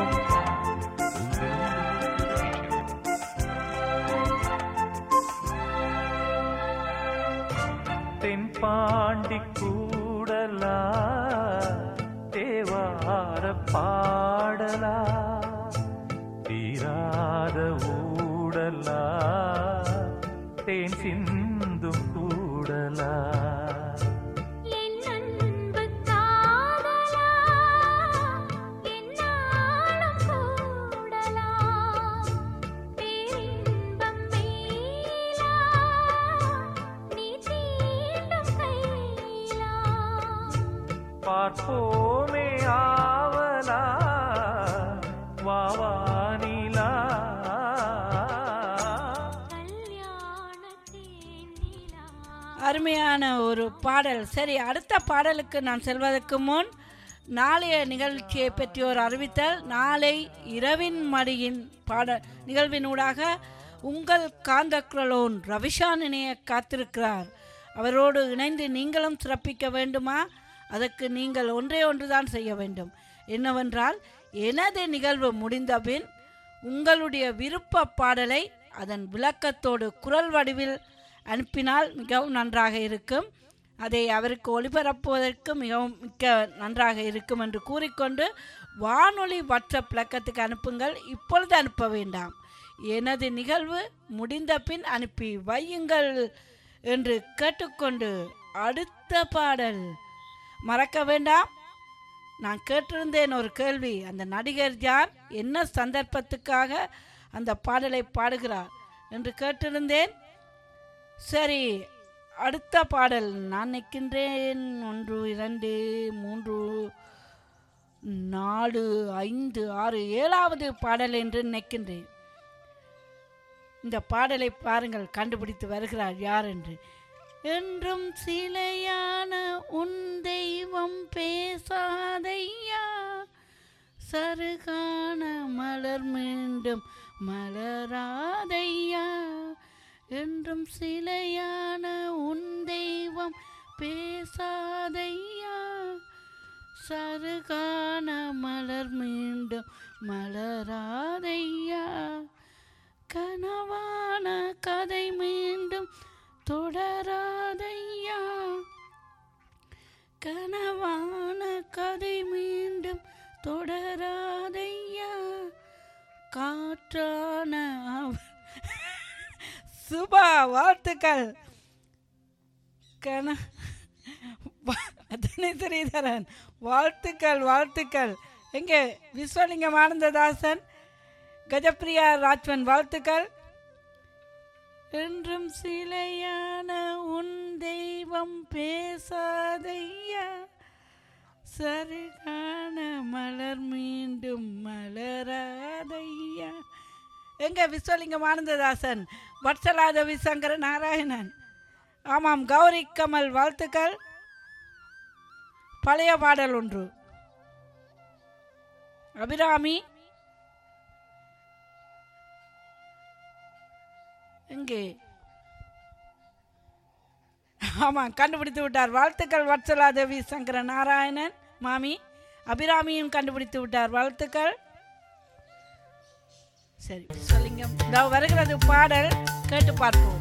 தென்பாண்டி கூடலா தேவார பாடலா தீராத ஊடலா தேன் சிந்தும் கூடலா என் அன்பு காதலா என்னாலும் கூடலா பேரின்பம் மேலா நீ தீண்டும் கையிலா பார்ப்போமே ஆவலா அருமையான ஒரு பாடல் சரி அடுத்த பாடலுக்கு நான் செல்வதற்கு முன் நாளைய நிகழ்ச்சியை பற்றி ஒரு அறிவித்தல் நாளை இரவின் மடியின் பாட நிகழ்வினூடாக உங்கள் காந்த குரலோன் ரவிஷான் இணைய காத்திருக்கிறார் அவரோடு இணைந்து நீங்களும் சிறப்பிக்க வேண்டுமா அதற்கு நீங்கள் ஒன்றே ஒன்றுதான் செய்ய வேண்டும் என்னவென்றால் எனது நிகழ்வு முடிந்தபின் உங்களுடைய விருப்ப பாடலை அதன் விளக்கத்தோடு குரல் வடிவில் அனுப்பினால் மிகவும் நன்றாக இருக்கும் அதை அவருக்கு ஒளிபரப்புவதற்கு மிகவும் மிக்க நன்றாக இருக்கும் என்று கூறிக்கொண்டு வானொலி வாட்ஸ்அப் விளக்கத்துக்கு அனுப்புங்கள் இப்பொழுது அனுப்ப வேண்டாம் எனது நிகழ்வு முடிந்த பின் அனுப்பி வையுங்கள் என்று கேட்டுக்கொண்டு அடுத்த பாடல் மறக்க வேண்டாம் நான் கேட்டிருந்தேன் ஒரு கேள்வி அந்த நடிகர் யார் என்ன சந்தர்ப்பத்துக்காக அந்த பாடலை பாடுகிறார் என்று கேட்டிருந்தேன் சரி அடுத்த பாடல் நான் நிற்கின்றேன் ஒன்று இரண்டு மூன்று நாலு ஐந்து ஆறு ஏழாவது பாடல் என்று நினைக்கின்றேன் இந்த பாடலை பாருங்கள் கண்டுபிடித்து வருகிறார் யார் என்று என்றும் சிலையான உன் தெய்வம் பேசாதையா சருகான மலர் மீண்டும் மலராதையா என்றும் சிலையான உன் தெய்வம் பேசாதையா சருகான மலர் மீண்டும் மலராதையா கனவான கதை மீண்டும் தொடராதையா கனவான கதை மீண்டும் தொடராதையா காற்றான அவ- சுபா வாழ்த்துக்கள் கன அத்தனை ஸ்ரீதரன் வாழ்த்துக்கள் வாழ்த்துக்கள் எங்கே விஸ்வலிங்கம் ஆனந்ததாசன் கஜப்பிரியா ராஜ்வன் வாழ்த்துக்கள் என்றும் சிலையான உன் தெய்வம் பேசாதையா சரிகான மலர் மீண்டும் மலராதையா எங்க விஸ்வலிங்கம் ஆனந்ததாசன் வட்சலாதவி சங்கர நாராயணன் ஆமாம் கௌரி கமல் வாழ்த்துக்கள் பழைய பாடல் ஒன்று அபிராமி எங்கே ஆமாம் கண்டுபிடித்து விட்டார் வாழ்த்துக்கள் வத்சலாதேவி சங்கர நாராயணன் மாமி அபிராமியும் கண்டுபிடித்து விட்டார் வாழ்த்துக்கள் சரி சொல்லுங்க இதோ வருகிறது பாடல் கேட்டு பார்ப்போம்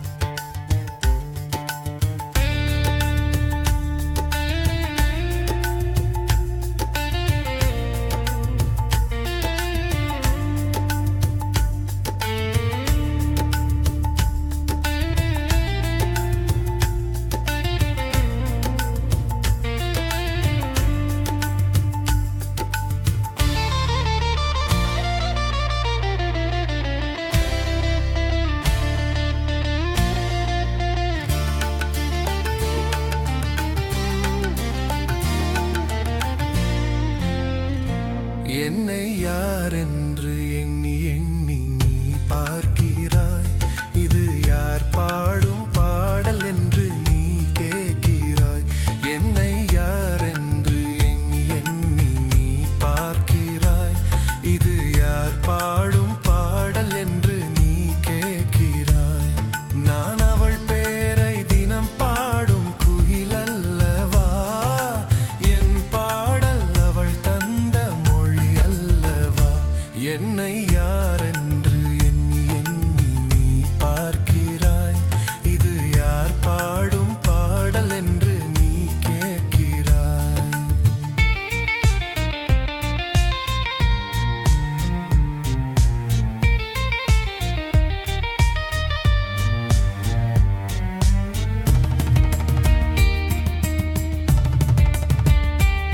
என்னை யார் என்று எண்ணி எண்ணி நீ பார்க்கிறாய் இது யார் பாடும் பாடல் என்று நீ கேட்கிறாய் என்னை யார் என்று எண்ணி எண்ணி நீ பார்க்கிறாய் இது யார் பாடும் பாடல் என்று நீ கேட்கிறாய் நான் அவள் பேரை தினம் பாடும் குயில் அல்லவா என் பாடல் அவள் தந்த மொழி அல்லவா என்னை யார் என்று எண்ணி எண்ணி நீ பார்க்கிறாய் இது யார் பாடும் பாடல் என்று நீ கேட்கிறாய்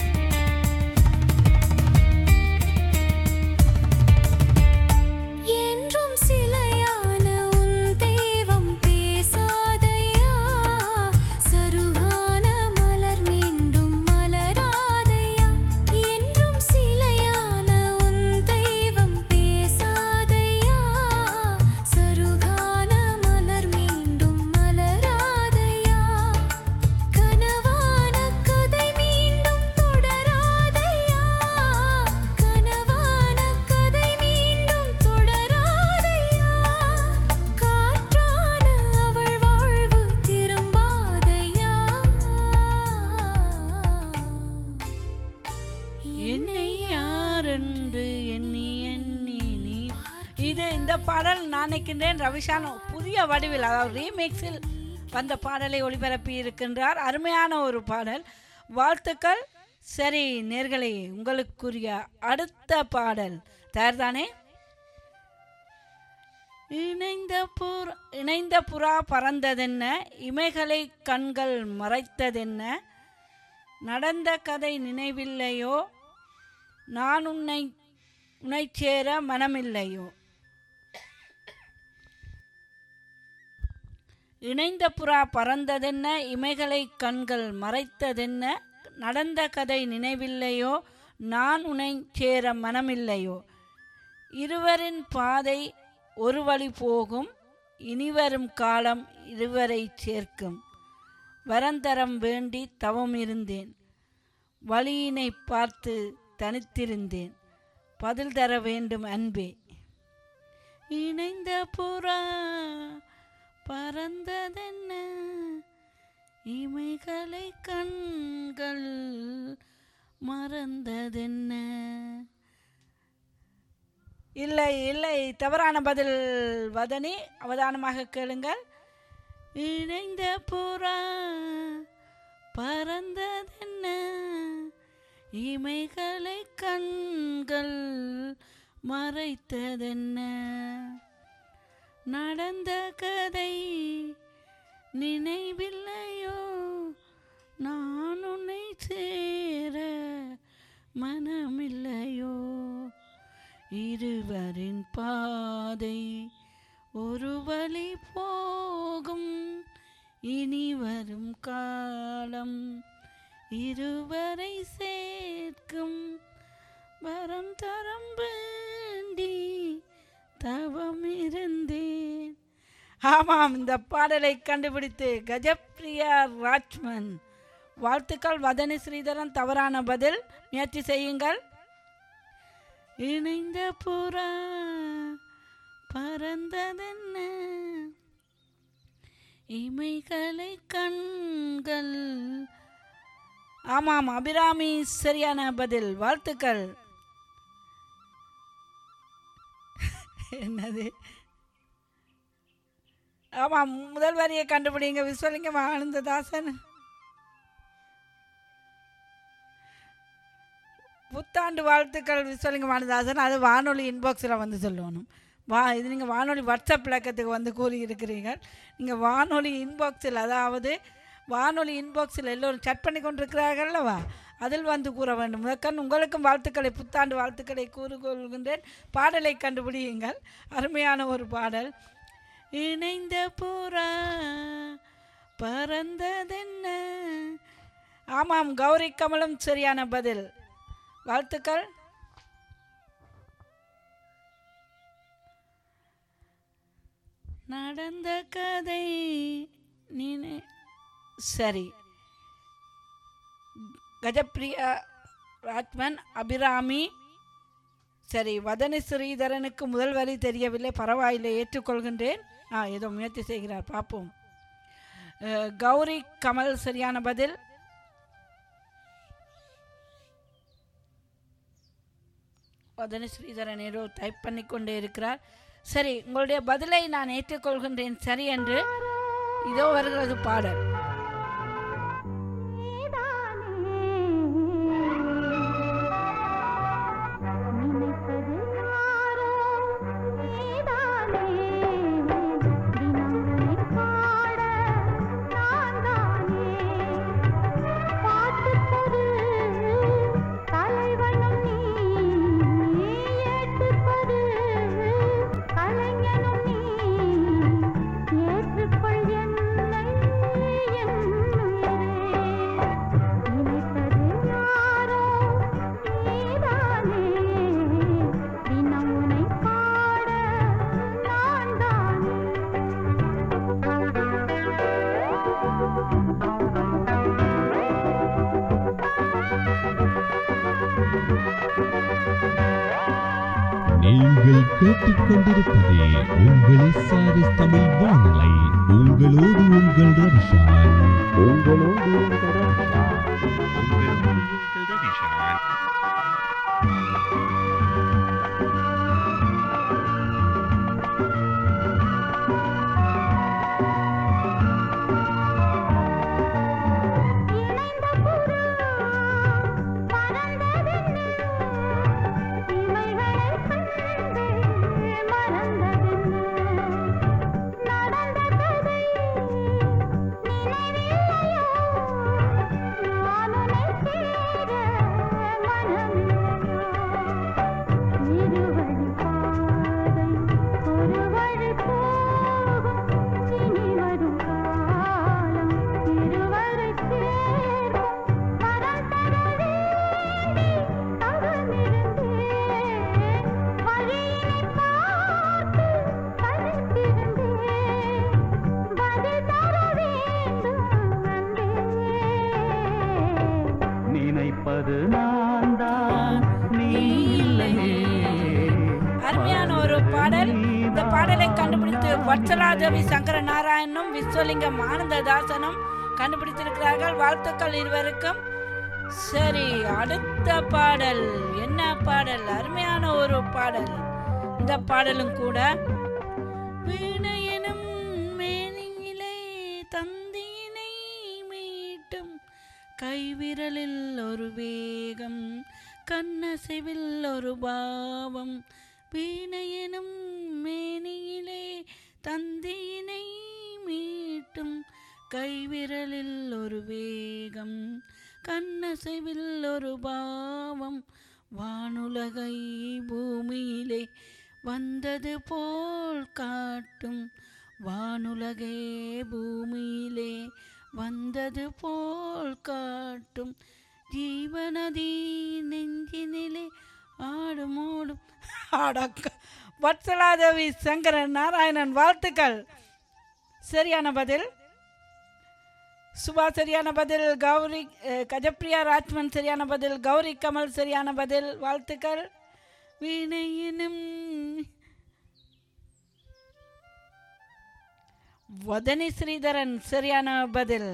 என் இது இந்த பாடல் நான் நினைக்கின்றேன் ரவிஷான் புதிய வடிவில் அதாவது ரீமிக்ஸில் வந்த பாடலை ஒளிபரப்பி இருக்கின்றார் அருமையான ஒரு பாடல் வாழ்த்துக்கள் சரி நேர்களே உங்களுக்குரிய அடுத்த பாடல் தயார்தானே இணைந்த புறா இணைந்த புறா பறந்ததென்ன இமைகளை கண்கள் மறைத்ததென்ன நடந்த கதை நினைவில்லையோ நான் உன்னை உன்னைச் சேர மனமில்லையோ இணைந்த புறா பறந்ததென்ன இமைகளை கண்கள் மறைத்ததென்ன நடந்த கதை நினைவில்லையோ நான் உன்னை சேர மனமில்லையோ இருவரின் பாதை ஒரு வழி போகும் இனிவரும் காலம் இருவரை சேர்க்கும் வரந்தரம் வேண்டி தவம் இருந்தேன் வழியினை பார்த்து தனித்திருந்தேன் பதில் தர வேண்டும் அன்பே இணைந்த புறா பறந்ததென்ன இமைகளை கண்கள் மறந்ததென்ன இல்லை இல்லை தவறான பதில் வதனி அவதானமாக கேளுங்கள் இணைந்த புறா பறந்ததென்ன இமைகளை கண்கள் மறைத்ததென்ன நடந்த கதை நினைவில்லையோ நான் உன்னை சேர மனமில்லையோ இருவரின் பாதை ஒரு வழி போகும் இனி வரும் காலம் இருவரை சேர்க்கும் வரம் தரம் வேண்டி தவம் இருந்தேன் ஆமாம் இந்த பாடலை கண்டுபிடித்து கஜப்ரியா ராஜ்மன் வாழ்த்துக்கள் வதனி ஸ்ரீதரன் தவறான பதில் முயற்சி செய்யுங்கள் இணைந்த புறா பறந்ததென்ன இமைகளை கண்கள் ஆமாம் அபிராமி சரியான பதில் வாழ்த்துக்கள் என்னது ஆமாம் முதல் வரியை கண்டுபிடிங்க விஸ்வலிங்கம் ஆனந்ததாசன் புத்தாண்டு வாழ்த்துக்கள் விஸ்வலிங்கம் ஆனந்ததாசன் அது வானொலி இன்பாக்ஸில் வந்து சொல்லணும் வா இது நீங்கள் வானொலி வாட்ஸ்அப் விளக்கத்துக்கு வந்து கூறியிருக்கிறீர்கள் நீங்கள் வானொலி இன்பாக்ஸில் அதாவது வானொலி இன்பாக்ஸில் எல்லோரும் சட் பண்ணி கொண்டிருக்கிறார்கள்லவா அதில் வந்து கூற வேண்டும் முதற்கண் உங்களுக்கும் வாழ்த்துக்களை புத்தாண்டு வாழ்த்துக்களை கூறுகொள்கின்றேன் பாடலை கண்டுபிடியுங்கள் அருமையான ஒரு பாடல் இணைந்த புறா பறந்ததென்ன ஆமாம் கௌரி கமலம் சரியான பதில் வாழ்த்துக்கள் நடந்த கதை நினை சரி கஜப்பிரியா ராஜ்மன் அபிராமி சரி வதனி ஸ்ரீதரனுக்கு முதல் வரி தெரியவில்லை பரவாயில்லை ஏற்றுக்கொள்கின்றேன் ஆ ஏதோ முயற்சி செய்கிறார் பார்ப்போம் அஹ், கௌரி கமல் சரியான பதில் வதனி ஸ்ரீதரன் ஏதோ டைப் பண்ணி கொண்டே இருக்கிறார் சரி உங்களுடைய பதிலை நான் ஏற்றுக்கொள்கின்றேன் சரி என்று இதோ வருகிறது பாடல் நினைப்பது யாரோ நீதானே தினமுறை பாட நான் தானே பாட்டுத் தரு தலைவனும் நீ ஏற்றுக்கொடு கலைஞனும் நீ ஏற்றுக்கொள் என்னை என் உயிரே நினைப்பது யாரோ நீதானே தினம் உனை பாட நான் தானே நீங்கள் கேட்டுக்கொண்டிருப்பது உங்கள் சாரஸ் தமிழ் வானலை உங்களோடு உங்கள் ரவிஷான் உங்களோடு உங்கள் ரவிஷான் பாடல் இந்த பாடலை கண்டுபிடித்து வட்சலாதேவி சங்கர நாராயணனும் விஸ்வலிங்கம் ஆனந்ததாசனும் கண்டுபிடித்திருக்கிறார்கள் வாழ்த்துக்கள் இருவருக்கும் சரி அடுத்த பாடல் என்ன பாடல் அருமையான ஒரு பாடல் இந்த பாடலும் கூட வீணையனும் மேனியிலே தந்தியினை மீட்டும் கைவிரலில் ஒரு வேகம் கண்ணசைவில் ஒரு பாவம் வீணையனும் மேனியிலே தந்தியினை மீட்டும் கைவிரலில் ஒரு வேகம் கண்ணசைவில் ஒரு பாவம் வானுலகை பூமியிலே வந்தது போல் காட்டும் வானுலகே பூமியிலே வந்தது போல் காட்டும் ஜீவநதி நெஞ்சினிலே ஆடும் ஓடும் ஆடக்க வத்சலாதேவி சங்கரன் நாராயணன் வாழ்த்துக்கள் சரியான பதில் சுபா சரியான பதில் கௌரி அஹ், கஜப்ரியா ராஜ்மன் சரியான பதில் கௌரி கமல் சரியான பதில் வாழ்த்துக்கள் வீணையினும் வதனி ஸ்ரீதரன் சரியான பதில்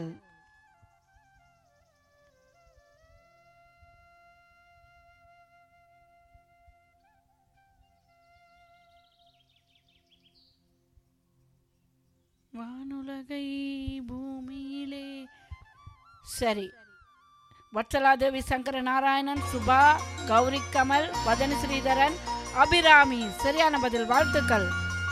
வானுலகை பூமியிலே சரி வட்சலாதேவி சங்கர நாராயணன் சுபா கௌரி கமல் வதனி ஸ்ரீதரன் அபிராமி சரியான பதில் வாழ்த்துக்கள்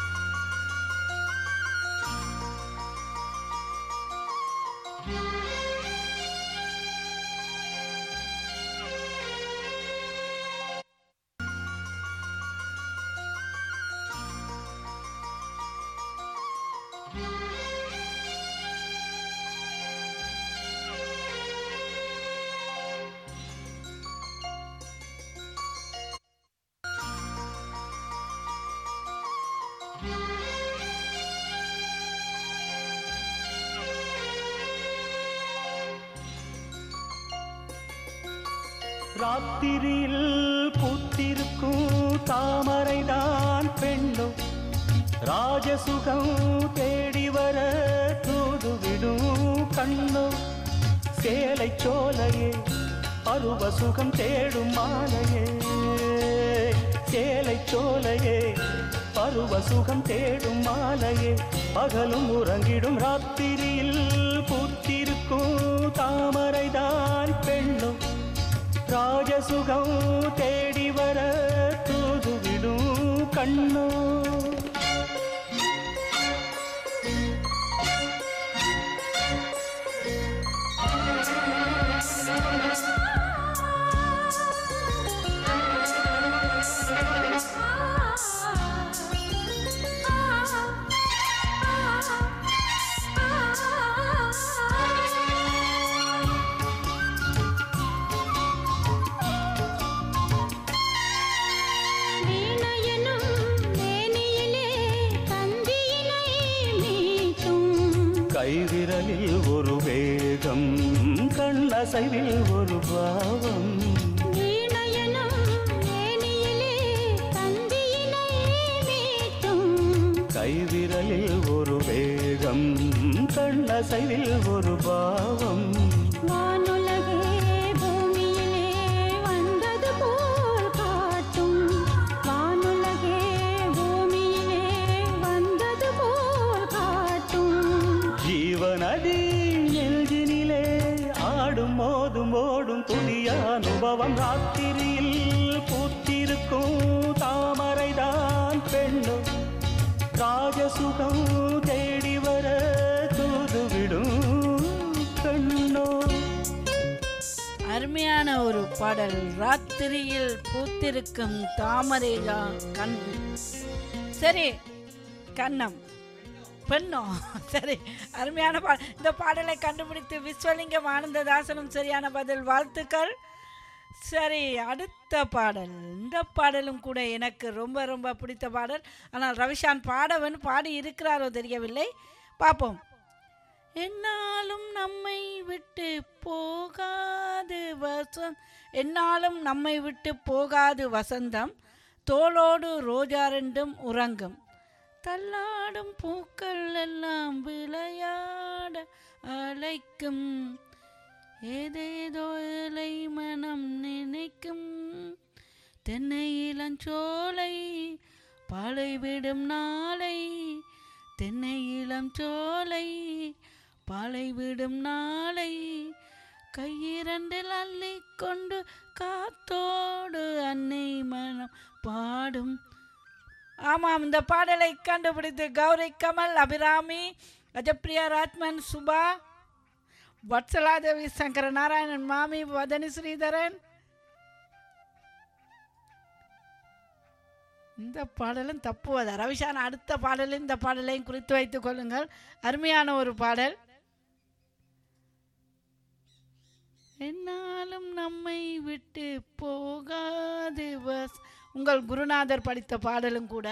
ராத்திரியில் பூத்திருக்கும் தாமரைதான் பெண்ணும் ராஜசுகம் தேடி வர தூதுவிடும் கண்ணோ சேலை சோலையே பருவ சுகம் தேடும் மாலையே சேலை சோலையே பருவ சுகம் தேடும் மாலையே பகலும் உறங்கிடும் ராத்திரியில் பூத்திருக்கும் தாமரைதான் பெண்ணும் ராஜசுகம் தேடி வர தூதுவிடும் கண்ணோ வீணையனும் மேனியிலே தந்தியினை மீட்டும் கைவிரலில் ஒரு வேகம் கண்ணசைவில் ஒரு பாவம் வீணையனும் மேனியிலே தந்தியினை மீட்டும் கைவிரலில் ஒரு வேகம் கண்ணசைவில் ஒரு பாவம் வானுலகே பூமியிலே வந்தது போல் காட்டும் வானுலகே பூமியிலே வந்தது போல் காட்டும் ஜீவநதி நெஞ்சினிலே ஆடும் மோதும் ஓடும் புதிய அனுபவம் ராத்திரியில் பூத்திருக்கும் தாமரைதான் பெண்ணும் ராஜசுகம் தேடி வர தூதுவிடும் கண்ணோ அருமையான ஒரு பாடல் ராத்திரியில் பூத்திருக்கும் தாமரைதான் கண் சரி கண்ணம் பெண்ணோ சரி அருமையான பா இந்த பாடலை கண்டுபிடித்து விஸ்வலிங்கம் ஆனந்ததாசனும் சரியான பதில் வாழ்த்துக்கள் சரி அடுத்த பாடல் இந்த பாடலும் கூட எனக்கு ரொம்ப ரொம்ப பிடித்த பாடல் ஆனால் ரவிஷான் பாடவன் பாடி இருக்கிறாரோ தெரியவில்லை பார்ப்போம் என்னாலும் நம்மை விட்டு போகாது வசம் என்னாலும் நம்மை விட்டு போகாது வசந்தம் தோளோடு ரோஜா ரெண்டும் உறங்கும் தள்ளாடும் பூக்கள் எல்லாம் விளையாட அழைக்கும் ஏதேதோ இலை மனம் நினைக்கும் தென்னை இளஞ்சோலை பாலை விடும் நாளை தென்னை இளஞ்சோலை பாலை விடும் நாளை கையிரண்டில் அள்ளிக்கொண்டு காத்தோடு அன்னை மனம் பாடும் ஆமாம் இந்த பாடலை கண்டுபிடித்து கௌரி கமல் அபிராமி அஜப்ரியா ராஜ்மன் சுபா வத்சலாதேவி சங்கர நாராயணன் மாமி வதனி ஸ்ரீதரன் இந்த பாடலும் தப்புவதா ரவிஷான் அடுத்த பாடலும் இந்த பாடலையும் குறித்து வைத்துக் கொள்ளுங்கள் அருமையான ஒரு பாடல் என்னாலும் நம்மை விட்டு போகாது வஸ் உங்கள் குருநாதர் படித்த பாடலும் கூட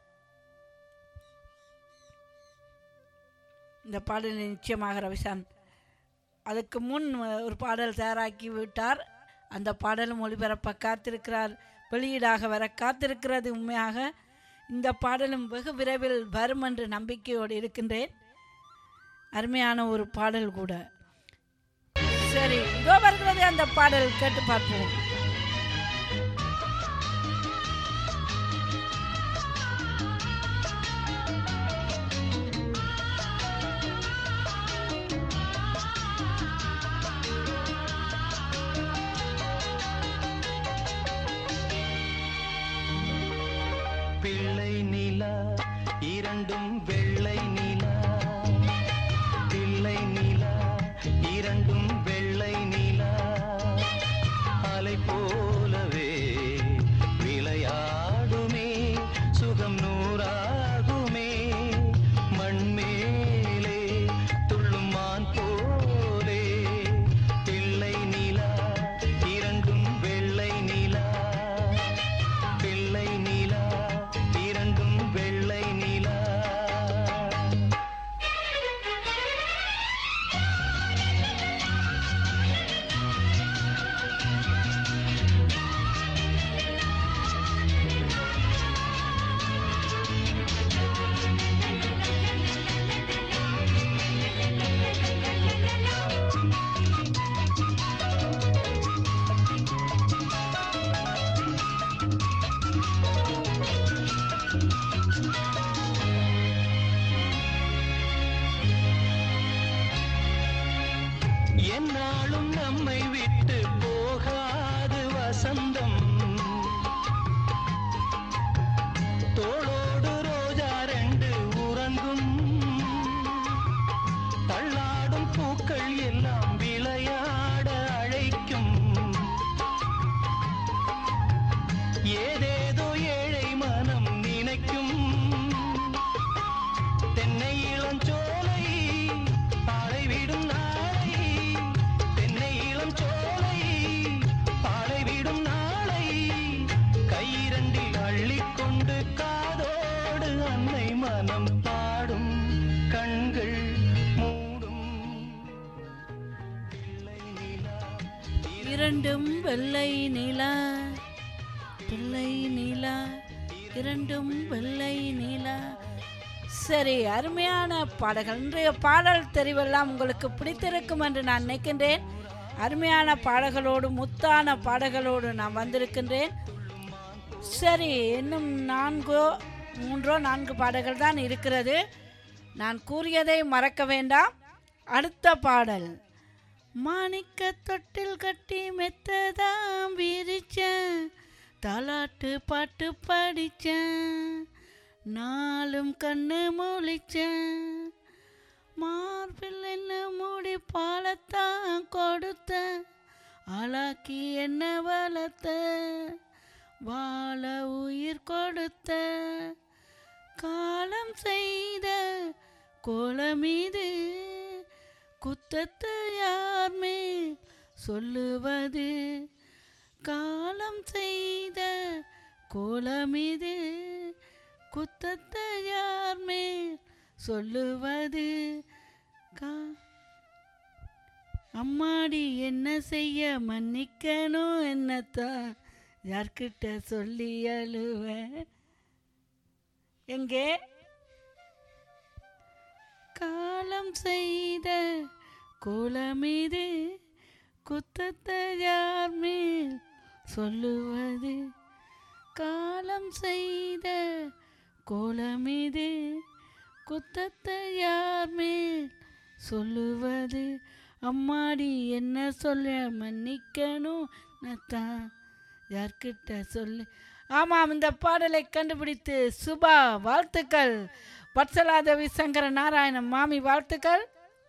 இந்த பாடலை நிச்சயமாக ரவிசான் அதுக்கு முன் ஒரு பாடல் தயாராக்கி விட்டார் அந்த பாடலும் ஒளிபரப்ப காத்திருக்கிறார் வெளியீடாக வர காத்திருக்கிறது உண்மையாக இந்த பாடலும் வெகு விரைவில் வரும் என்று நம்பிக்கையோடு இருக்கின்றேன் அருமையான ஒரு பாடல் கூட சரி இதோ வருகிறது அந்த பாடல் கேட்டு பார்ப்போம் பிள்ளை நிலா இரண்டும் வெள்ளை நிலா பிள்ளை நிலா இரண்டும் வெள்ளை நிலா அலை போலவே விளையாடுமே சுகம் நூறாகுமே மண்மேலே துள்ளும் மான் போலே பிள்ளை நிலா இரண்டும் வெள்ளை நிலா பிள்ளை நிலா இரண்டும் வெள்ளை நிலா என்னாலும் நம்மை விட்டு போகாது வசந்தம் தோளோடு ரோஜா ரெண்டு உறங்கும் தள்ளாடும் பூக்கள் எல்லாம் விளையாட அழைக்கும் ஏதேதோ ஏழை மனம் நினைக்கும் தென்னை இளஞ்சோலை பாலை விடும் நாளை தென்னை இளஞ்சோலை பாலை விடும் நாளை கையிரண்டில் அள்ளிக்கொண்டு காதோடு அன்னை மனம் பாடும் கண்கள் மூடும் பிள்ளை நிலா இரண்டும் வெள்ளை நிலா பிள்ளை நிலா இரண்டும் வெள்ளை நிலா சரி அருமையான பாடல்கள் இன்றைய பாடல் தெரிவெல்லாம் உங்களுக்கு பிடித்திருக்கும் என்று நான் நினைக்கின்றேன் அருமையான பாடல்களோடு முத்தான பாடல்களோடு நான் வந்திருக்கின்றேன் சரி இன்னும் நான்கோ மூன்றோ நான்கு பாடல்கள் தான் இருக்கிறது நான் கூறியதை மறக்க வேண்டாம் அடுத்த பாடல் மாணிக்க தொட்டில் கட்டி மெத்ததாம் விரிச்சேன் தாலாட்டு பாட்டு படிச்சேன் நாளும் கண்ணு முழிச்சேன் மார்பில் என்ன மூடி பாலத்தான் கொடுத்த ஆளாக்கி என்ன வளர்த்த வாழ உயிர் கொடுத்த காலம் செய்த கோலமீது குத்தத்தை யார் மேல் சொல்லுவது காலம் செய்த கோலமிது குத்தத்தை யார் மேல் சொல்லுவது கா அம்மாடி என்ன செய்ய மன்னிக்கணும் என்னத்தான் யார்கிட்ட சொல்லி அழுவேன் எங்கே காலம் செய்த கோலமீது குத்தத்தை யார் மேல் சொல்லுவது காலம் செய்த கோலமீது குத்தத்தை யார் மேல் சொல்லுவது அம்மாடி என்ன சொல்ல மன்னிக்கணும் நான் யார்கிட்ட சொல்லு ஆமாம் இந்த பாடலை கண்டுபிடித்து சுபா வாழ்த்துக்கள் வத்சலாதேவி சங்கர நாராயணன் மாமி வாழ்த்துக்கள்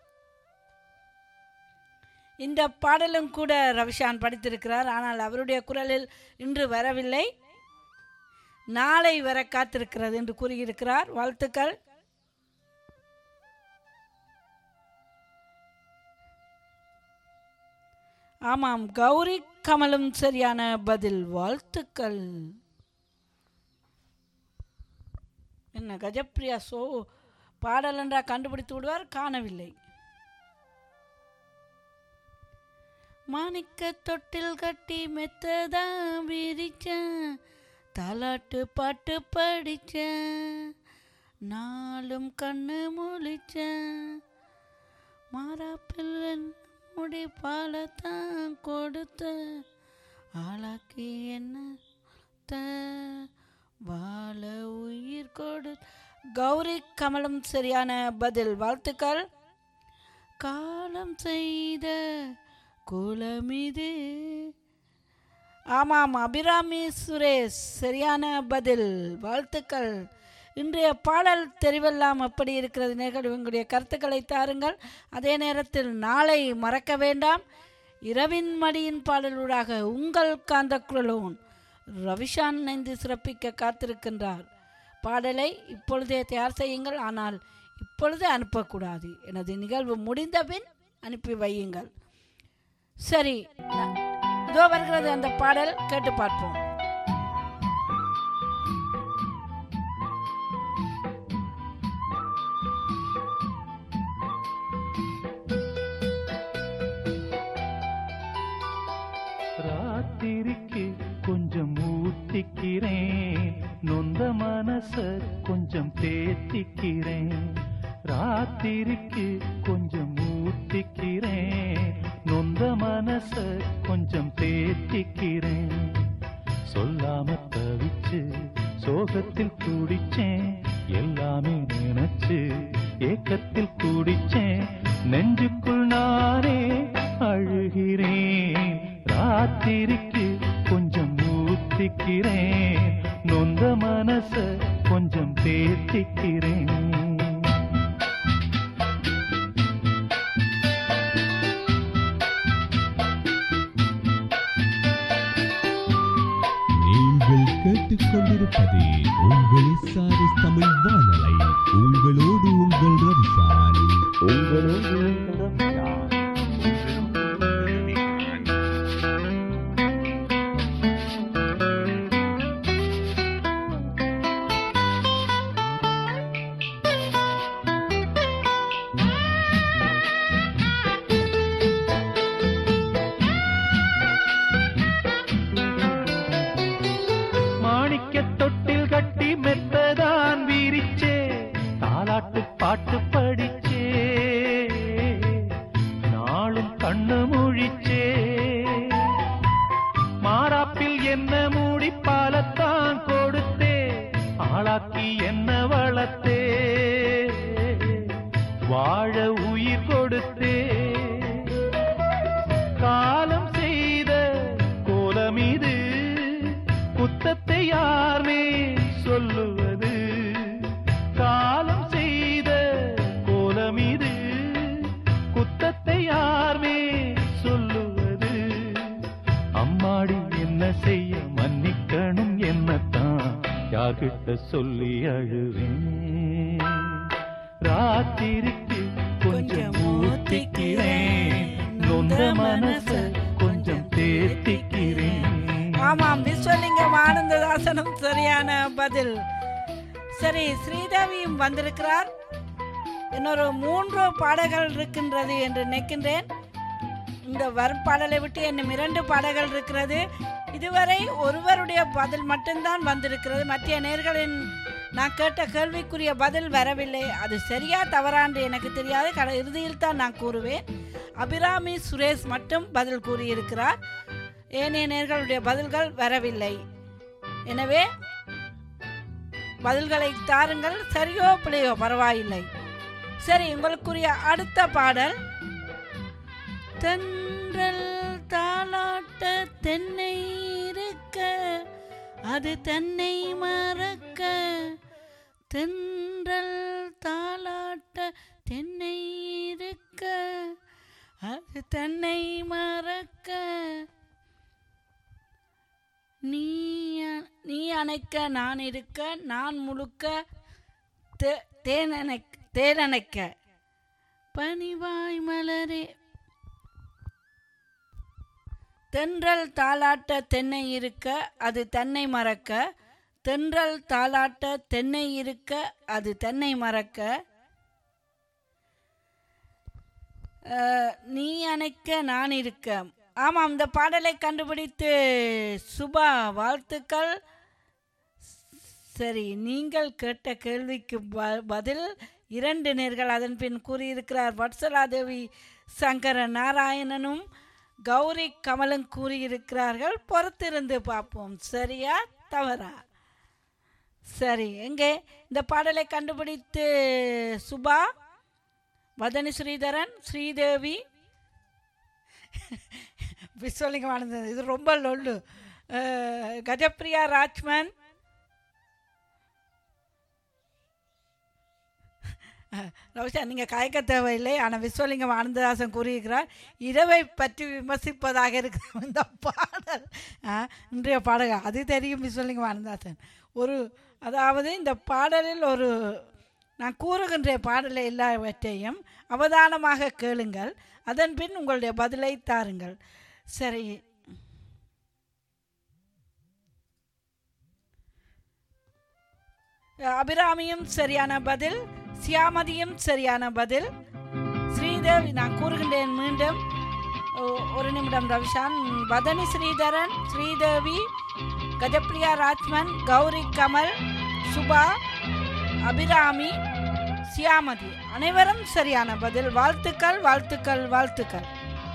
இந்த பாடலும் கூட ரவிஷான் படித்திருக்கிறார் ஆனால் அவருடைய குரலில் இன்று வரவில்லை நாளை வர காத்திருக்கிறது என்று கூறியிருக்கிறார் வாழ்த்துக்கள் ஆமாம் கௌரி கமலும் சரியான பதில் வாழ்த்துக்கள் என்ன கஜப்பிரியா சோ பாடல் என்றா கண்டுபிடித்து விடுவார் காணவில்லை மாணிக்க தொட்டில் கட்டி மெத்ததான் விரிச்சேன் தாலாட்டு பாட்டு படிச்சேன் நாளும் கண்ணு முழிச்சேன் மாறாப்பில் முடி பாலத்தான் கொடுத்த ஆளாக்கி என்ன த வாழ உயிர் கொடு கௌரி கமலம் சரியான பதில் வாழ்த்துக்கள் காலம் செய்த குலமிது ஆமாம் அபிராமி சுரேஷ் சரியான பதில் வாழ்த்துக்கள் இன்றைய பாடல் தெரிவெல்லாம் எப்படி இருக்கிறது நேர்கள் உங்களுடைய கருத்துக்களை தாருங்கள் அதே நேரத்தில் நாளை மறக்க வேண்டாம் இரவின் மடியின் பாடலூடாக உங்கள் காந்த குரலோன் ரவிஷான் இணைந்து சிறப்பிக்க காத்திருக்கின்றார் பாடலை இப்பொழுதே தயார் செய்யுங்கள் ஆனால் இப்பொழுது அனுப்பக்கூடாது எனது நிகழ்வு முடிந்தபின் அனுப்பி வையுங்கள் சரி ந- இதோ வருகிறது அந்த பாடல் கேட்டு பார்ப்போம் ராத்திரிக்கு கொஞ்சம் ஊத்திக்கிறேன் நொந்த மனச கொஞ்சம் தேத்திக்கிறேன் ராத்திரிக்கு கொஞ்சம் ஊத்திக்கிறேன் நொந்த மனச கொஞ்சம் தேத்திக்கிறேன் சொல்லாம தவிச்சு சோகத்தில் துடிச்சேன் எல்லாமே நினைச்சு ஏக்கத்தில் குடிச்சேன் நெஞ்சுக்குள் நானே அழுகிறேன் ராத்திரிக்கு கொஞ்சம் ஊத்திக்கிறேன் நொந்த மனச கொஞ்சம் தேத்திக்கிறேன் நீங்கள் கேட்டுக்கொண்டிருப்பது உங்கள் சாரஸ் தமிழ் வானலை உங்களோடு உங்கள் ரவிஷான் உங்களோடு உங்கள் ரவிஷான் மாணிக்க தொட்டில் கட்டி மெத்ததான் வீரிச்சே தாலாட்டு பாட்டு படிச்சே நாளும் கண்ணு முழிச்சே மாறாப்பில் என்ன மூடி பாலத்தான் கொடுத்தே ஆளாக்கி என்ன வளர்த்தே வாழ உயிர் கொடுத்தே காலம் செய்த கோலம் இது குத்தத்தை யார்மே சொல்லுவது காலம் செய்த கோலம் இது குத்தத்தை யார்மே சொல்லுவது அம்மாடி என்ன செய்ய மன்னிக்கணும் என்னத்தான் யார்கிட்ட சொல்லி அழுவேன் ராத்திரிக்கு கொஞ்சம் ஊத்திக்கிறேன் நொந்த மனச கொஞ்சம் தேத்திக்கிறேன் ஆமாம் விஸ்வலிங்கம் ஆனந்ததாசனும் சரியான பதில் சரி ஸ்ரீதேவியும் வந்திருக்கிறார் இன்னொரு மூன்று பாடல்கள் இருக்கின்றது என்று நினைக்கின்றேன் இந்த வரும் பாடலை விட்டு இன்னும் இரண்டு பாடல்கள் இருக்கிறது இதுவரை ஒருவருடைய பதில் மட்டும்தான் வந்திருக்கிறது மற்ற நேர்களின் நான் கேட்ட கேள்விக்குரிய பதில் வரவில்லை அது சரியா தவறான்று எனக்கு தெரியாது கட இறுதியில் தான் நான் கூறுவேன் அபிராமி சுரேஷ் மட்டும் பதில் கூறியிருக்கிறார் ஏனைய நேர்களுடைய பதில்கள் வரவில்லை எனவே பதில்களை தாருங்கள் சரியோ பிழையோ பரவாயில்லை சரி உங்களுக்குரிய அடுத்த பாடல் தென்றல் தாளாட்ட தென்னை இருக்க அது தன்னை மறக்க தென்றல் தாளாட்ட தென்னை இருக்க அது தன்னை மறக்க நீ அ- நீ அணைக்க நான் இருக்க நான் முழுக்க தே- தேனணைக்க தேனணைக்க பனிவாய் மலரே தென்றல் தாளாட்ட தென்னை இருக்க அது தன்னை மறக்க தென்றல் தாளாட்ட தென்னை இருக்க அது தென்னை மறக்க அஹ், நீ அணைக்க நான் இருக்க ஆமாம் இந்த பாடலை கண்டுபிடித்து சுபா வாழ்த்துக்கள் சரி நீங்கள் கேட்ட கேள்விக்கு ப- பதில் இரண்டு நேர்கள் அதன் பின் கூறியிருக்கிறார் வட்சலாதேவி சங்கர நாராயணனும் கௌரி கமலும் கூறியிருக்கிறார்கள் பொறுத்திருந்து பார்ப்போம் சரியா தவறா சரி எங்கே இந்த பாடலை கண்டுபிடித்து சுபா வதனி ஸ்ரீதரன் ஸ்ரீதேவி விஸ்வலிங்கமானது இது ரொம்ப லொல்லு அஹ், கஜப்பிரியா ராஜ்மன் ரவிஷா நீங்கள் கயக்க தேவையில்லை ஆனால் விஸ்வலிங்கம் ஆனந்ததாசன் கூறியிருக்கிறார் இரவை பற்றி விமர்சிப்பதாக இருக்கிற இந்த பாடல் ஆ, இன்றைய பாடல் அது தெரியும் விஸ்வலிங்கம் ஆனந்ததாசன் ஒரு அதாவது இந்த பாடலில் ஒரு நான் கூறுகின்ற பாடலை எல்லாவற்றையும் அவதானமாக கேளுங்கள் அதன் பின் உங்களுடைய பதிலை தாருங்கள் சரி அபிராமியும் சரியான பதில் சியாமதியும் சரியான பதில் ஸ்ரீதேவி நான் கூறுகின்றேன் மீண்டும் ஒ- ஒரு நிமிடம் ரவிஷான் வதனி ஸ்ரீதரன் ஸ்ரீதேவி கஜப்ரியா ராஜ்மன் கௌரி கமல் சுபா அபிராமி சியாமதி அனைவரும் சரியான பதில் வாழ்த்துக்கள் வாழ்த்துக்கள் வாழ்த்துக்கள்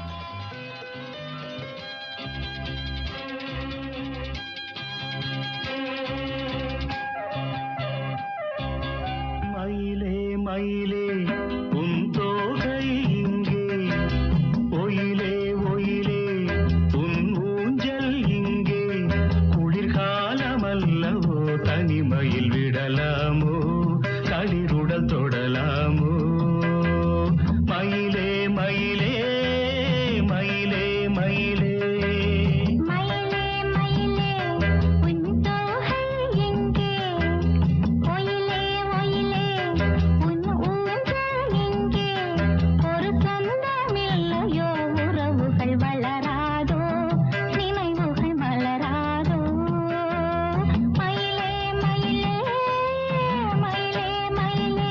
மயிலே மயிலே உன் தோகை இங்கே ஒயிலே ஒயிலே உன் ஊஞ்சல் இங்கே குளிர்காலமல்லவோ தனிமையில் விடலாமோ களிருடல் தொடலாமோ மயிலே மயிலே மயிலே மயிலே மயிலே மயிலே உன் தோகை எங்கே ஒயிலே ஒயிலே உன் ஊஞ்சல் எங்கே ஒரு சொந்தமில்லையோ உறவுகள் வளராதோ நினைவுகள் மலராதோ மயிலே மயிலே மயிலே மயிலே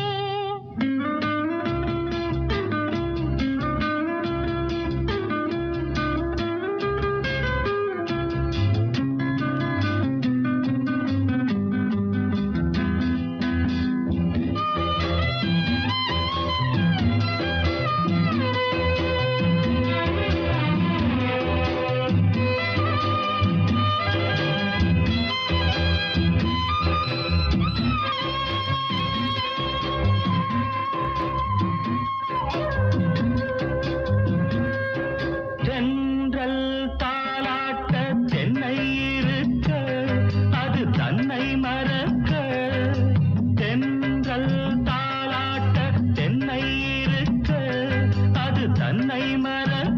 தென்றல் தாளாட்ட தென்னை இருக்க அது தன்னை மறக்க தென்றல் தாளாட்ட தென்னை இருக்க அது தன்னை மறக்க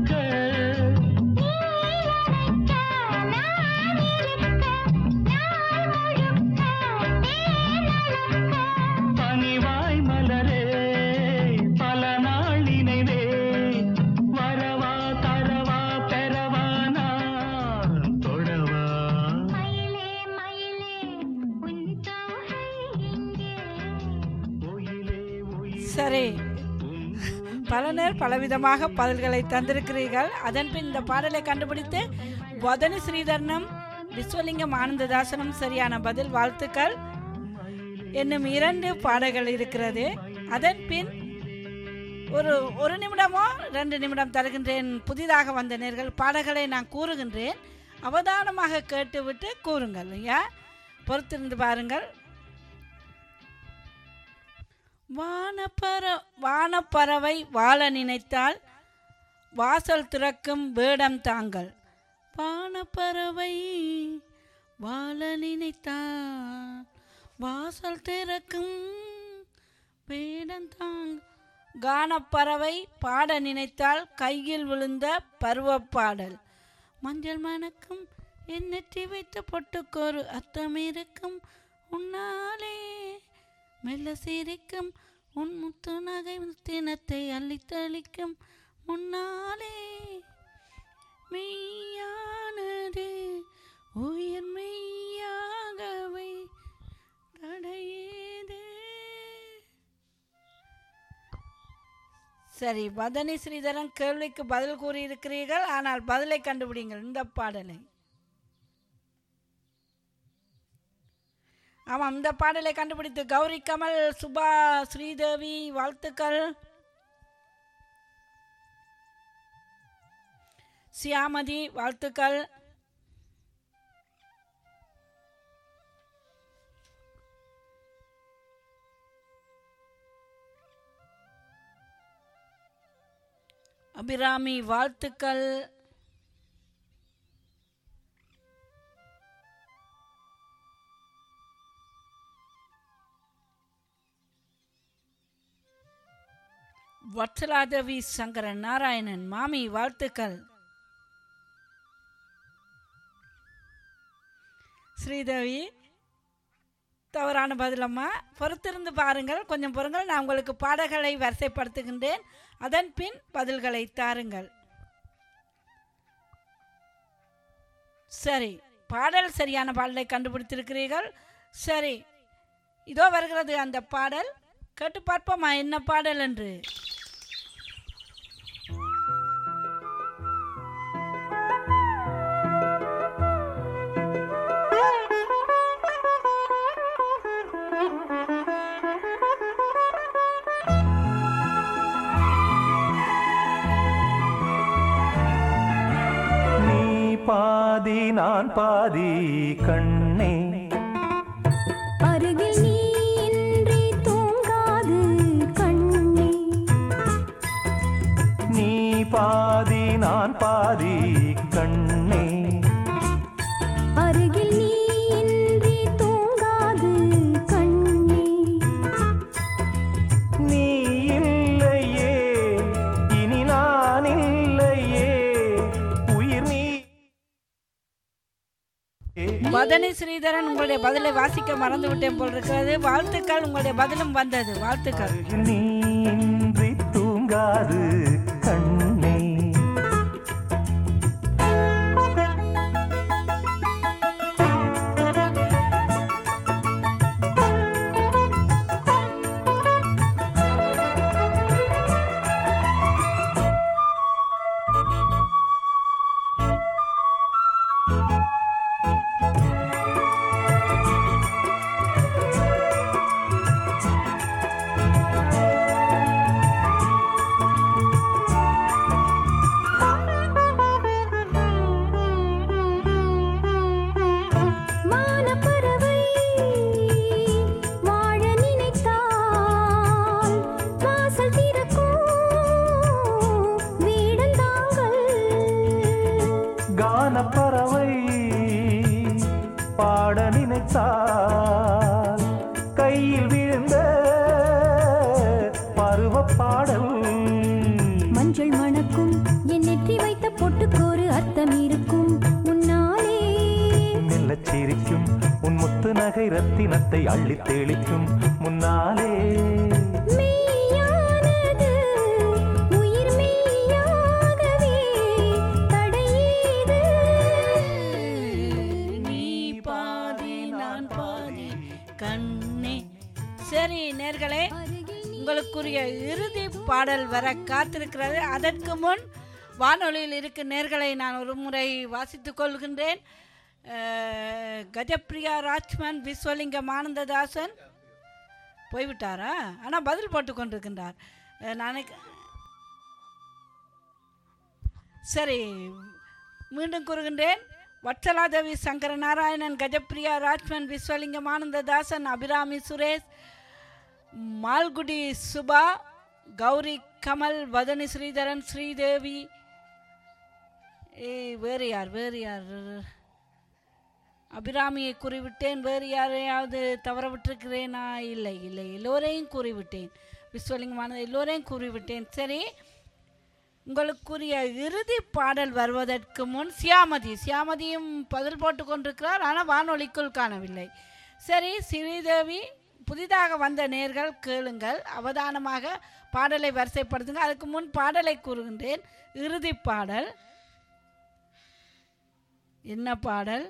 பனிவாய் மலரே பல நாள் நினைவே வரவா தரவா பெறவா நான் தொடவா மயிலே மயிலே உன் தோகை எங்கே ஒயிலே ஒயிலே சரி உன் பல நேர் பலவிதமாக பதில்களை தந்திருக்கிறீர்கள் அதன் பின் இந்த பாடலை கண்டுபிடித்து வதனி ஸ்ரீதரனும் விஸ்வலிங்கம் ஆனந்ததாசனும் சரியான பதில் வாழ்த்துக்கள் என்னும் இரண்டு பாடல்கள் இருக்கிறது அதன் பின் ஒரு ஒரு நிமிடமோ ரெண்டு நிமிடம் தருகின்றேன் புதிதாக வந்த நேர்கள் பாடல்களை நான் கூறுகின்றேன் அவதானமாக கேட்டுவிட்டு கூறுங்கள் ஐயா பொறுத்திருந்து பாருங்கள் வானப்பற வானப்பறவை வாழ நினைத்தால் வாசல் திறக்கும் வேடம் தாங்கள் வானப்பறவை வாழ நினைத்தால் வாசல் திறக்கும் வேடம் தாங்கள் கானப்பறவை பாட நினைத்தால் கையில் விழுந்த பருவப் பாடல் மஞ்சள் மணக்கும் எண்ணெற்றி வைத்த பொட்டுக்கோரு அர்த்தம் இருக்கும் உன்னாலே மெல்ல சிரிக்கும் உன் முத்து நகை தினத்தை அள்ளித்தளிக்கும் முன்னாலே மெய்யானது உயிர் மெய்யாகவே தடையேது சரி வதனி ஸ்ரீதரன் கேள்விக்கு பதில் கூறியிருக்கிறீர்கள் ஆனால் பதிலை கண்டுபிடிங்கள் இந்த பாடலை ஆமாம் இந்த பாடலை கண்டுபிடித்து கௌரி கமல் சுபா ஸ்ரீதேவி வாழ்த்துக்கள் சியாமதி வாழ்த்துக்கள் அபிராமி வாழ்த்துக்கள் வத்சலாதேவி சங்கரன் நாராயணன் மாமி வாழ்த்துக்கள் ஸ்ரீதேவி தவறான பதிலம்மா பொறுத்திருந்து பாருங்கள் கொஞ்சம் பொறுங்கள் நான் உங்களுக்கு பாடல்களை வரிசைப்படுத்துகின்றேன் அதன் பின் பதில்களை தாருங்கள் சரி பாடல் சரியான பாடலை கண்டுபிடித்திருக்கிறீர்கள் சரி இதோ வருகிறது அந்த பாடல் கேட்டு பார்ப்போமா என்ன பாடல் என்று நீ பாதி நான் பாதி கண்ணே அருகில் நீ இன்றி தூங்காது கண்ணே நீ பாதி நான் பாதி கண்ணே அருகில் நீ இன்றி தூங்காது கண்ணே நீ இல்லையே இனி நான் இல்லையே உயிர் நீ வதனி ஸ்ரீதரன் உங்களுடைய பதிலை வாசிக்க மறந்து விட்டேன் போல் இருக்கிறது வாழ்த்துக்கள் உங்களுடைய பதிலும் வந்தது வாழ்த்துக்கள் அருகில் நீ இன்றி தூங்காது கண்ணே மானப்பறவை வாழ நினைத்தால் வாசல் திறக்கும் வீடந்தாங்கள் கானப்பறவை பாட நினைத்தால் கையில் விழுந்த பருவ பாடல் மஞ்சள் மணக்கும் என் நெற்றி வைத்த பொட்டுக்கோரு அர்த்தம் இருக்கும் உன்னாலே மெல்லச் சிரிக்கும் உன் முத்து நகை ரத்தினத்தை அள்ளித் தெளிக்கும் முன்னாலே மெய்யானது உயிர் மெய்யாகவே தடையேது நீ பாதி நான் பாதி கண்ணே சரி நேர்களே உங்களுக்குரிய இறுதி பாடல் வர காத்திருக்கிறது அதற்கு முன் வானொலியில் இருக்கும் நேர்களை நான் ஒரு முறை வாசித்துக் கொள்கின்றேன் அஹ், கஜப்பிரியா ராஜ்மன் விஸ்வலிங்கம் ஆனந்ததாசன் போய்விட்டாரா ஆனால் பதில் போட்டு கொண்டிருக்கின்றார் அஹ், நாளைக்கு சரி மீண்டும் கூறுகின்றேன் வட்சலாதேவி சங்கர நாராயணன் கஜப்பிரியா ராஜ்மன் விஸ்வலிங்கம் ஆனந்ததாசன் அபிராமி சுரேஷ் மால்குடி சுபா கௌரி கமல் வதனி ஸ்ரீதரன் ஸ்ரீதேவி ஏய் வேறு யார் வேறு யார் அபிராமியை கூறிவிட்டேன் வேறு யாரையாவது தவற விட்டிருக்கிறேனா இல்லை இல்லை எல்லோரையும் கூறிவிட்டேன் விஸ்வலிங்கமான எல்லோரையும் கூறிவிட்டேன் சரி உங்களுக்குரிய இறுதி பாடல் வருவதற்கு முன் சியாமதி சியாமதியும் பதில் போட்டு கொண்டிருக்கிறார் ஆனால் வானொலிக்குள் காணவில்லை சரி ஸ்ரீதேவி புதிதாக வந்த நேர்கள் கேளுங்கள் அவதானமாக பாடலை வரிசைப்படுத்துங்க அதுக்கு முன் பாடலை கூறுகின்றேன் இறுதி பாடல் என்ன பாடல்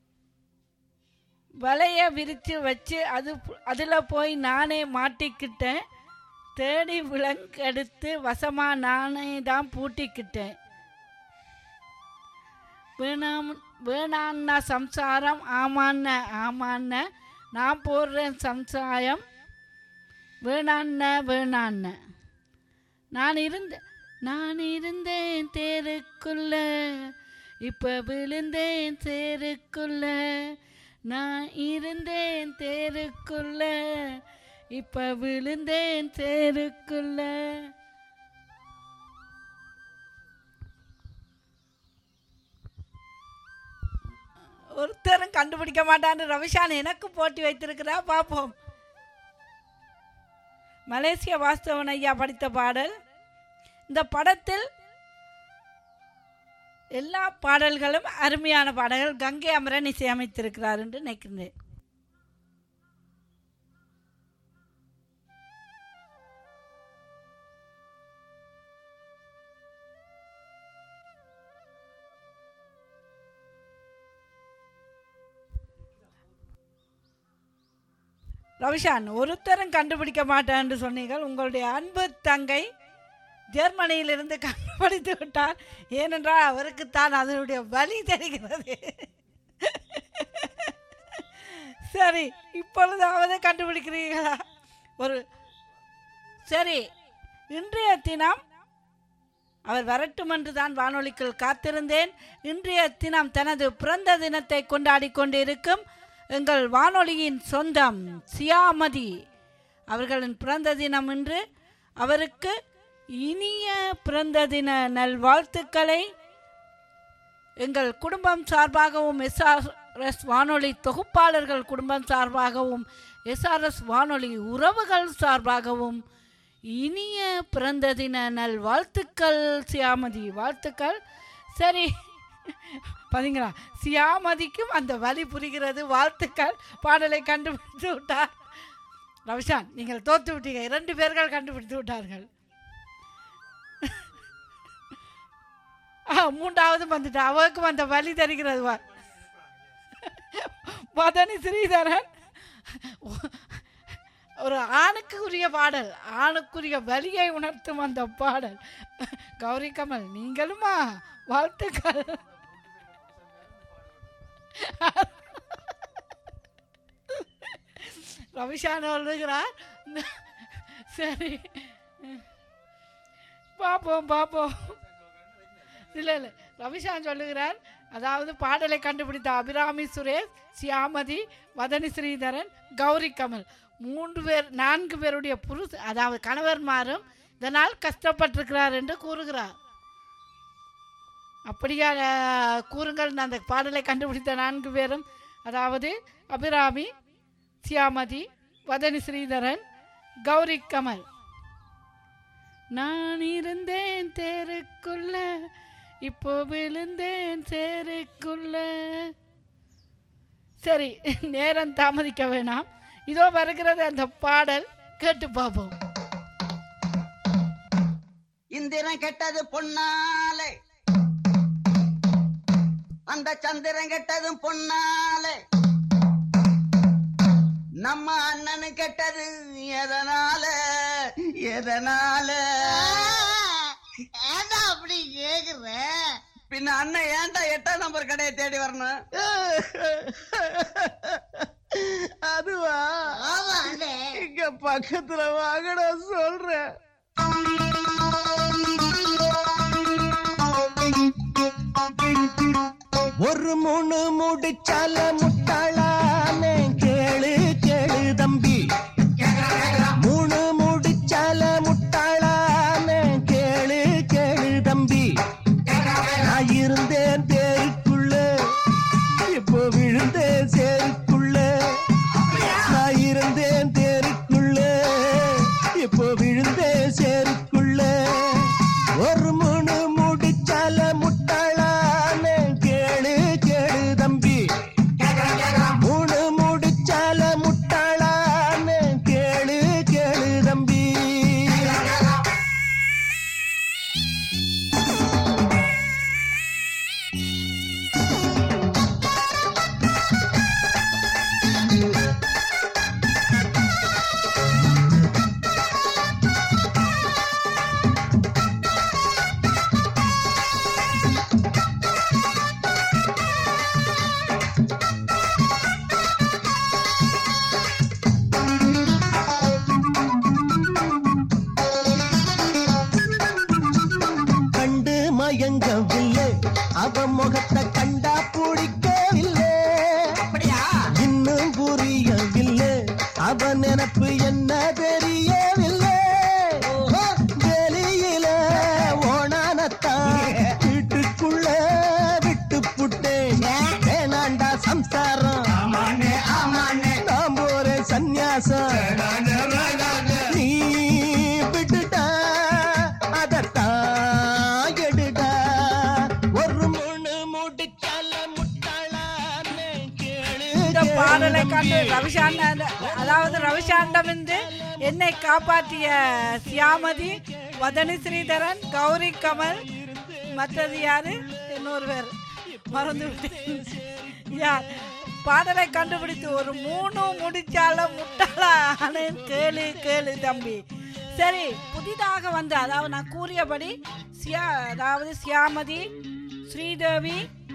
வலைய விரித்து வச்சு அது அதில் போய் நானே மாட்டிக்கிட்டேன் தேடி விலங்கெடுத்து வசமா நானே தான் பூட்டிக்கிட்டேன் வேணாம் வேணான்னா சம்சாரம் ஆமாண்ண ஆமாண்ண நான் போடுறேன் சம்சாயம் வேணாண்ண வேணாண்ண நான் இருந்த நான் இருந்தேன் தேருக்குள்ள இப்ப விழுந்தேன் தேருக்குள்ள நான் இருந்தேன் தேருக்குள்ள இப்ப விழுந்தேன் தேருக்குள்ள ஒருத்தரும் கண்டுபிடிக்க மாட்டான்னு ரவிஷான் எனக்கு போட்டி வைத்திருக்கிறா பார்ப்போம் மலேசிய வாஸ்தவன் ஐயா படித்த பாடல் இந்த படத்தில் எல்லா பாடல்களும் அருமையான பாடல்கள் கங்கை அமரன் இசையமைத்திருக்கிறார் என்று நினைக்கிறேன் ரவிஷான் ஒருத்தரும் கண்டுபிடிக்க மாட்டேன் சொன்னீர்கள் உங்களுடைய அன்பு தங்கை ஜெர்மனியிலிருந்து கண்டுபிடித்து விட்டார் ஏனென்றால் அவருக்குத்தான் அதனுடைய வலி தெரிகிறது சரி இப்பொழுதாவது கண்டுபிடிக்கிறீர்களா ஒரு சரி இன்றைய தினம் அவர் வரட்டும் என்று தான் வானொலிக்குள் காத்திருந்தேன் இன்றைய தினம் தனது பிறந்த தினத்தை கொண்டாடி கொண்டிருக்கும் எங்கள் வானொலியின் சொந்தம் சியாமதி அவர்களின் பிறந்த தினம் இன்று அவருக்கு இனிய பிறந்த தின நல்வாழ்த்துக்களை எங்கள் குடும்பம் சார்பாகவும் எஸ்ஆர்எஸ் வானொலி தொகுப்பாளர்கள் குடும்பம் சார்பாகவும் எஸ்ஆர்எஸ் வானொலி உறவுகள் சார்பாகவும் இனிய பிறந்த தின நல் வாழ்த்துக்கள் சியாமதி வாழ்த்துக்கள் சரி பாத்தீங்களா சியாமதிக்கும் அந்த வழி புரிகிறது வாழ்த்துக்கள் பாடலை கண்டுபிடித்து விட்டார் ரவிஷான் நீங்கள் தோத்து விட்டீங்க இரண்டு பேர்கள் கண்டுபிடித்து விட்டார்கள் ஆ, மூன்றாவது வந்துட்டா அவருக்கு அந்த வழி தருகிறது வா மதனி ஸ்ரீதரன் ஒரு ஆணுக்கு உரிய பாடல் ஆணுக்குரிய வலியை உணர்த்தும் அந்த பாடல் கௌரி கமல் நீங்களுமா வாழ்த்துக்கள் ரவிஷான் எழுதுகிறார் சரி பார்ப்போம் பார்ப்போம் இல்லை இல்லை ரவிஷான் சொல்லுகிறார் அதாவது பாடலை கண்டுபிடித்த அபிராமி சுரேஷ் சியாமதி வதனி ஸ்ரீதரன் கௌரி கமல் மூன்று பேர் நான்கு பேருடைய புருஷ அதாவது கணவர்மாரும் இதனால் கஷ்டப்பட்டிருக்கிறார் என்று கூறுகிறார் அப்படியா அஹ், கூறுங்கள் நான் அந்த பாடலை கண்டுபிடித்த நான்கு பேரும் அதாவது அபிராமி சியாமதி வதனி ஸ்ரீதரன் கௌரி கமல் நான் இருந்தேன் தேருக்குள்ள இப்போ விழுந்தேன் சேருக்குள்ள சரி நேரம் தாமதிக்க வேணாம் இதோ வருகிறது அந்த பாடல் கேட்டு பார்ப்போம் இந்திரன் கெட்டது பொன்னாலே அந்த சந்திரன் கெட்டதும் பொன்னாலே நம்ம அண்ணனு கெட்டது எதனால எதனால ஏதா அப்படி கேக்குற பின்ன அண்ணன் ஏன்டா எட்டாம் நம்பர் கடையை தேடி வரணும் அதுவா ஆமா அண்ணே இங்க பக்கத்துல வாங்கடா சொல்றேன் ஒரு மூணு முடிச்சால முட்டாளானே கேளு கேளு தம்பி மூணு முடிச்சால முட்டாளானே கேளு கேளு தம்பி நான் இருந்தேன் தேருக்குள்ள இப்போ விழுந்தேன் சேருக்குள்ள நான் இருந்தேன் தேருக்குள்ள இப்போ விழுந்தேன் சேருக்குள்ள ஒரு மூணு முடிச்சால முட்டாளான கேளு கேளு தம்பி மூணு முடிச்சால முட்டாளான கேளு கேளு தம்பி கண்டு மயங்கவில்லை அவ முகத்தை கண்டா பிடிக்கவில்லை இன்னும் புரியவில்லை அவ நினப்பு என்ன தெரியவில்லை வெளியில ஓணானத்தான் வீட்டுக்குள்ள விட்டு புட்டேன் வேணாண்டா சம்சாரம் நான் போறேன் சந்நியாசம் நீ விட்டுட்டா அதத்தான் எடுடா ஒரு மூணு முடிச்சால முட்டாளான்னு கேளு இந்த பாடலை கண்டு கேளு ரவிசாண்ட அதாவது ரவிசாண்டம் வந்து என்னை காப்பாற்றிய சியாமதி வதனி ஸ்ரீதரன் கௌரி கமல் மற்றது யாரு இன்னொருவர் மறந்து விட்டேன் யார் பாடலை கண்டுபிடித்து ஒரு மூணு முடிச்சால முட்டாளா ஆனேன் கேளு கேளு தம்பி சரி புதிதாக வந்து அதாவது நான் கூறியபடி சியா அதாவது சியாமதி ஸ்ரீதேவி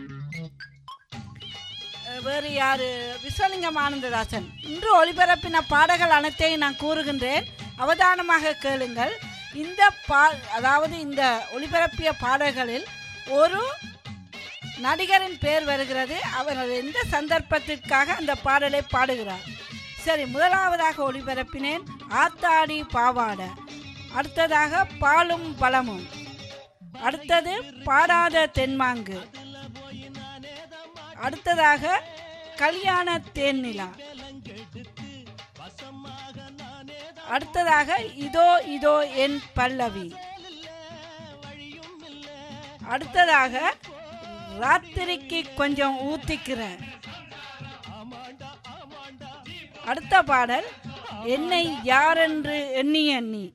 அஹ் வேறு யாரு விஸ்வலிங்கம் ஆனந்ததாசன் இன்று ஒளிபரப்பின பாடல்கள் அனைத்தையும் நான் கூறுகின்றேன் அவதானமாக கேளுங்கள் இந்த பா அதாவது இந்த ஒளிபரப்பிய பாடல்களில் ஒரு நடிகரின் பெயர் வருகிறது அவர் எந்த சந்தர்ப்பத்திற்காக அந்த பாடலை பாடுகிறார் சரி முதலாவதாக ஒளிபரப்பினேன் ஆத்தாடி பாவாட அடுத்ததாக பாலும் பழமும் அடுத்தது பாடாத தென்மாங்கு அடுத்ததாக கல்யாண தேன்நிலா அடுத்ததாக இதோ இதோ என் பல்லவி அடுத்ததாக ராத்திரிக்கு கொஞ்சம் ஊத்திக்கிறேன் அடுத்த பாடல் என்னை யாரென்று எண்ணி எண்ணி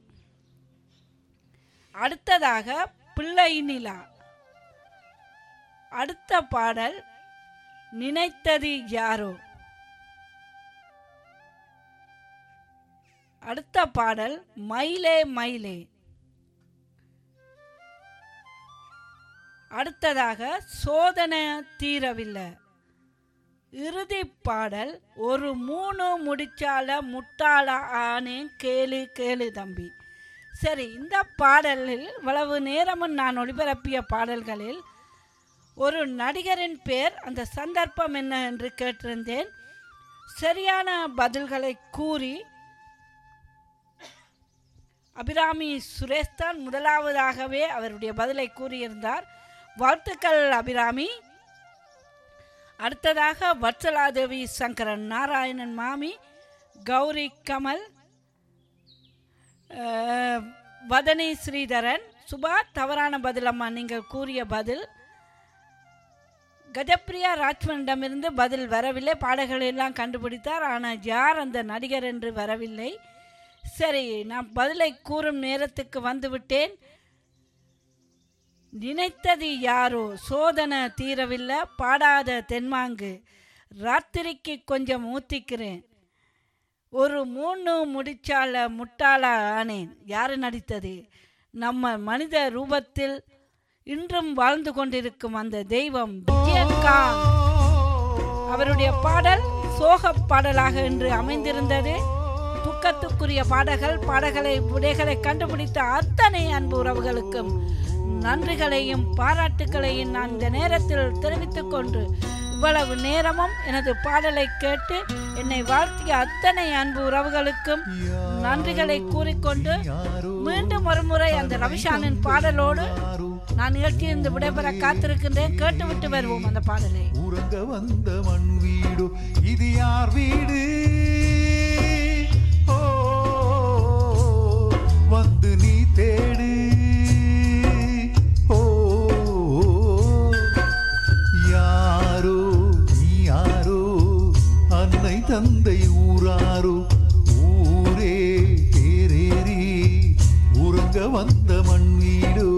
அடுத்ததாக பிள்ளை நிலா அடுத்த பாடல் நினைத்தது யாரோ அடுத்த பாடல் மயிலே மயிலே அடுத்ததாக சோதனை தீரவில்லை இறுதி பாடல் ஒரு மூணு முடிச்சால முட்டாள ஆனேன் கேளு கேளு தம்பி சரி இந்த பாடலில் இவ்வளவு நேரமும் நான் ஒளிபரப்பிய பாடல்களில் ஒரு நடிகரின் பேர் அந்த சந்தர்ப்பம் என்ன என்று கேட்டிருந்தேன் சரியான பதில்களை கூறி அபிராமி சுரேஷ் தான் முதலாவதாகவே அவருடைய பதிலை கூறியிருந்தார் வாழ்த்துக்கள் அபிராமி அடுத்ததாக வத்சலாதேவி சங்கரன் நாராயணன் மாமி கௌரி கமல் அஹ், வதனி ஸ்ரீதரன் சுபா தவறான பதில் அம்மா நீங்கள் கூறிய பதில் கஜப்பிரியா ராஜ்மனிடமிருந்து பதில் வரவில்லை பாடல்களை எல்லாம் கண்டுபிடித்தார் ஆனால் யார் அந்த நடிகர் என்று வரவில்லை சரி நான் பதிலை கூறும் நேரத்துக்கு வந்துவிட்டேன் நினைத்தது யாரோ சோதனை தீரவில்லை பாடாத தென்மாங்கு ராத்திரிக்கு கொஞ்சம் ஊத்திக்கிறேன் ஒரு மூணு முடிச்சால முட்டாளா ஆனேன் யாரு நடித்தது நம்ம மனித ரூபத்தில் இன்றும் வாழ்ந்து கொண்டிருக்கும் அந்த தெய்வம் விஜயகாந்த் அவருடைய பாடல் சோக பாடலாக இன்று அமைந்திருந்தது துக்கத்துக்குரிய பாடல்கள் பாடல்களை விடைகளை கண்டுபிடித்த அத்தனை அன்பு உறவுகளுக்கும் நன்றிகளையும் பாராட்டுகளையும் நான் இந்த நேரத்தில் தெரிவித்துக் கொண்டு இவ்வளவு நேரமும் எனது பாடலை கேட்டு என்னை வாழ்த்திய அத்தனை அன்பு உறவுகளுக்கும் நன்றிகளை கூறிக்கொண்டு மீண்டும் ஒரு முறை அந்த ரவிஷானின் பாடலோடு நான் நிகழ்ச்சியிலிருந்து விடைபெற காத்திருக்கின்றேன் கேட்டுவிட்டு வருவோம் அந்த பாடலை உறங்க வந்த மண் வீடு இது யார் வீடு ஓ வந்து நீ தேடு ஓ யாரோ நீ யாரோ அன்னை தந்தை ஊராரோ ஊரே தேரேறி உறங்க வந்த மண் வீடோ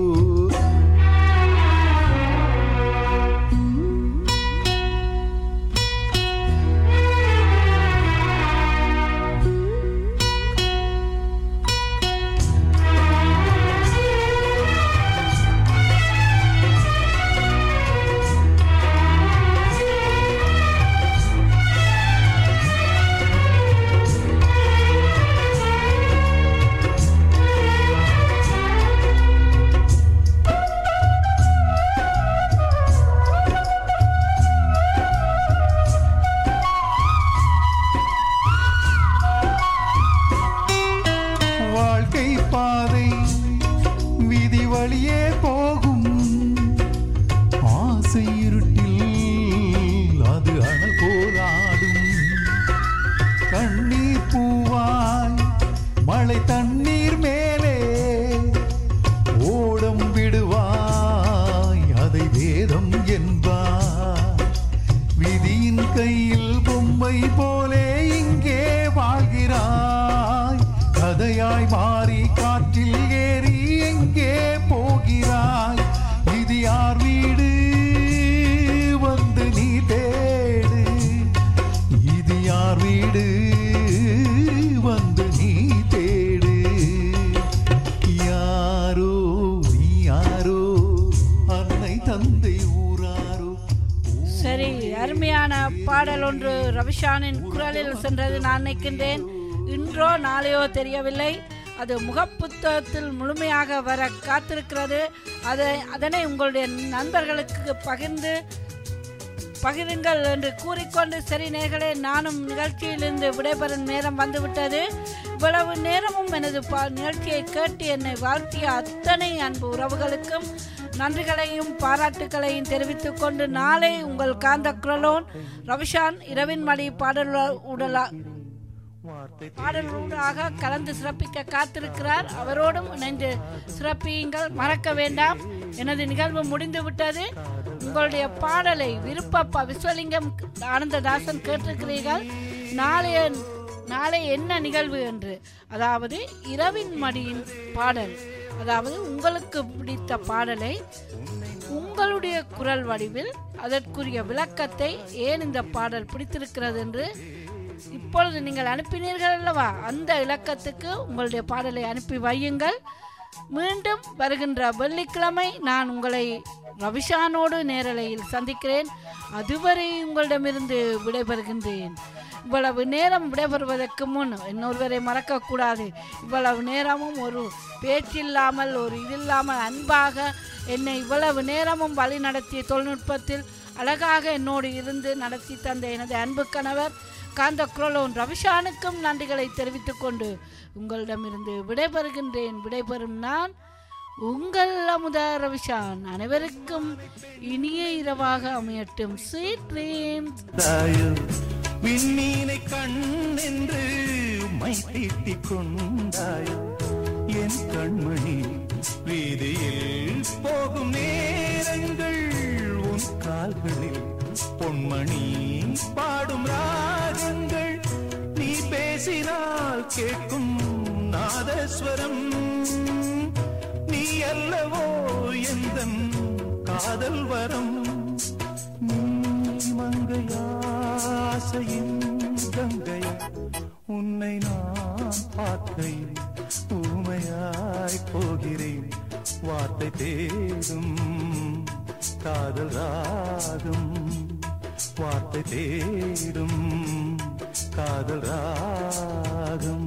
வாழ்க்கை பாதை விதி வழியே போகும் ஆசை இருட்டில் அது அனல் போலாடும் கண்ணீர் பூவாய் மழை தண்ணீர் மேலே ஓடம் விடுவாய் அதை வேதம் என்பார் விதியின் கையில் பொம்மை போலே இங்கே வாழ்கிறாய் கதையாய் மாறி காற்றில் ஏறி எங்கே போகிறாய் இது யார் வீடு வந்து நீ தேடு இது யார் வீடு வந்து நீ தேடு யாரோ நீ யாரோ அன்னை தந்தை ஊராரோ சரி அருமையான பாடல் ஒன்று ரவிஷானின் குரலில் சென்றது நான் நினைக்கின்றேன் இன்றோ நாளையோ தெரியவில்லை அது முகப்புத்தகத்தில் முழுமையாக வர காத்திருக்கிறது அதை அதனை உங்களுடைய நண்பர்களுக்கு பகிர்ந்து பகிருங்கள் என்று கூறிக்கொண்டு சரி நேர்களே நானும் நிகழ்ச்சியிலிருந்து விடைபெறும் நேரம் வந்துவிட்டது இவ்வளவு நேரமும் எனது பா நிகழ்ச்சியை கேட்டு என்னை வாழ்த்திய அத்தனை அன்பு உறவுகளுக்கும் நன்றிகளையும் பாராட்டுகளையும் தெரிவித்துக் கொண்டு நாளை உங்கள் காந்த குரலோன் ரவிஷான் இரவின் மணி பாடல் உடலா பாடலூடாக கலந்து சிறப்பிக்க காத்திருக்கிறார் அவரோடும் இணைந்து சிறப்பியுங்கள் மறக்க வேண்டாம் எனது நிகழ்வு முடிந்து விட்டது உங்களுடைய பாடலை விருப்ப ப- விஸ்வலிங்கம் ஆனந்ததாசன் கேட்டிருக்கிறீர்கள் நாளைய நாளை என்ன நிகழ்வு என்று அதாவது இரவின் மடியின் பாடல் அதாவது உங்களுக்கு பிடித்த பாடலை உங்களுடைய குரல் வடிவில் அதற்குரிய விளக்கத்தை ஏன் இந்த பாடல் பிடித்திருக்கிறது என்று இப்பொழுது நீங்கள் அனுப்பினீர்கள் அல்லவா அந்த இலக்கத்துக்கு உங்களுடைய பாடலை அனுப்பி வையுங்கள் மீண்டும் வருகின்ற வெள்ளிக்கிழமை நான் உங்களை ரவிஷானோடு நேரலையில் சந்திக்கிறேன் அதுவரை உங்களிடமிருந்து விடைபெறுகின்றேன் இவ்வளவு நேரம் விடைபெறுவதற்கு முன் இன்னொருவரை மறக்கக்கூடாது இவ்வளவு நேரமும் ஒரு பேச்சில்லாமல் ஒரு இதில்லாமல் அன்பாக என்னை இவ்வளவு நேரமும் வழி நடத்திய தொழில்நுட்பத்தில் அழகாக என்னோடு இருந்து நடத்தி தந்த எனது அன்பு கணவர் காந்த குரலோன் ரவிஷானுக்கும் நன்றிகளை தெரிவித்துக் கொண்டு உங்களிடமிருந்து விடைபெறுகின்றேன் விடைபெறும் நான் உங்கள் அமுத ரவிஷான் அனைவருக்கும் இனிய இரவாக அமையட்டும் ஸ்வீட் ட்ரீம்ஸ் தாயோ விண்ணீனை கண்ணென்று மை தீட்டிக் கொண்டாயோ என் கண்மணி வீதியில் போகும் நேரங்கள் உன் கால்களில் பொன்மணி பாடும் ராகங்கள் நீ பேசினால் கேட்கும் நாதஸ்வரம் நீ அல்லவோ எந்தன் காதல் வரம் நீ மங்கையாசையின் கங்கை உன்னை நான் பார்க்கையில் ஊமையாய் போகிறேன் வார்த்தை தேடும் காதல் ராகம் வார்த்தை தேடும் காதல் ராகம்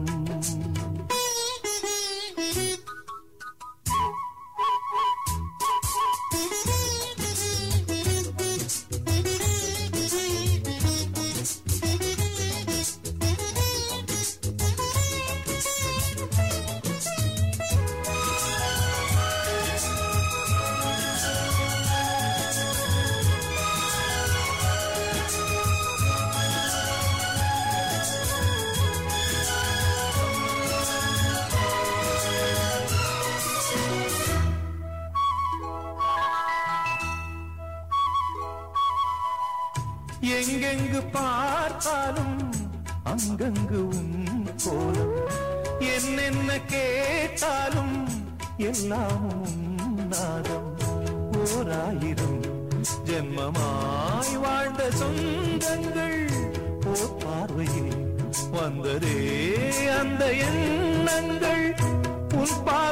எங்கெங்கு பார்த்தாலும் அங்கங்கு உன் கோலம் என்னென்ன கேட்டாலும் எல்லாம் உன் நாதம் ஓராயிரம் ஜென்மமாய் வாழ்ந்த சொந்தங்கள் ஓர் பார்வையில் வந்ததே அந்த எண்ணங்கள் உன் பா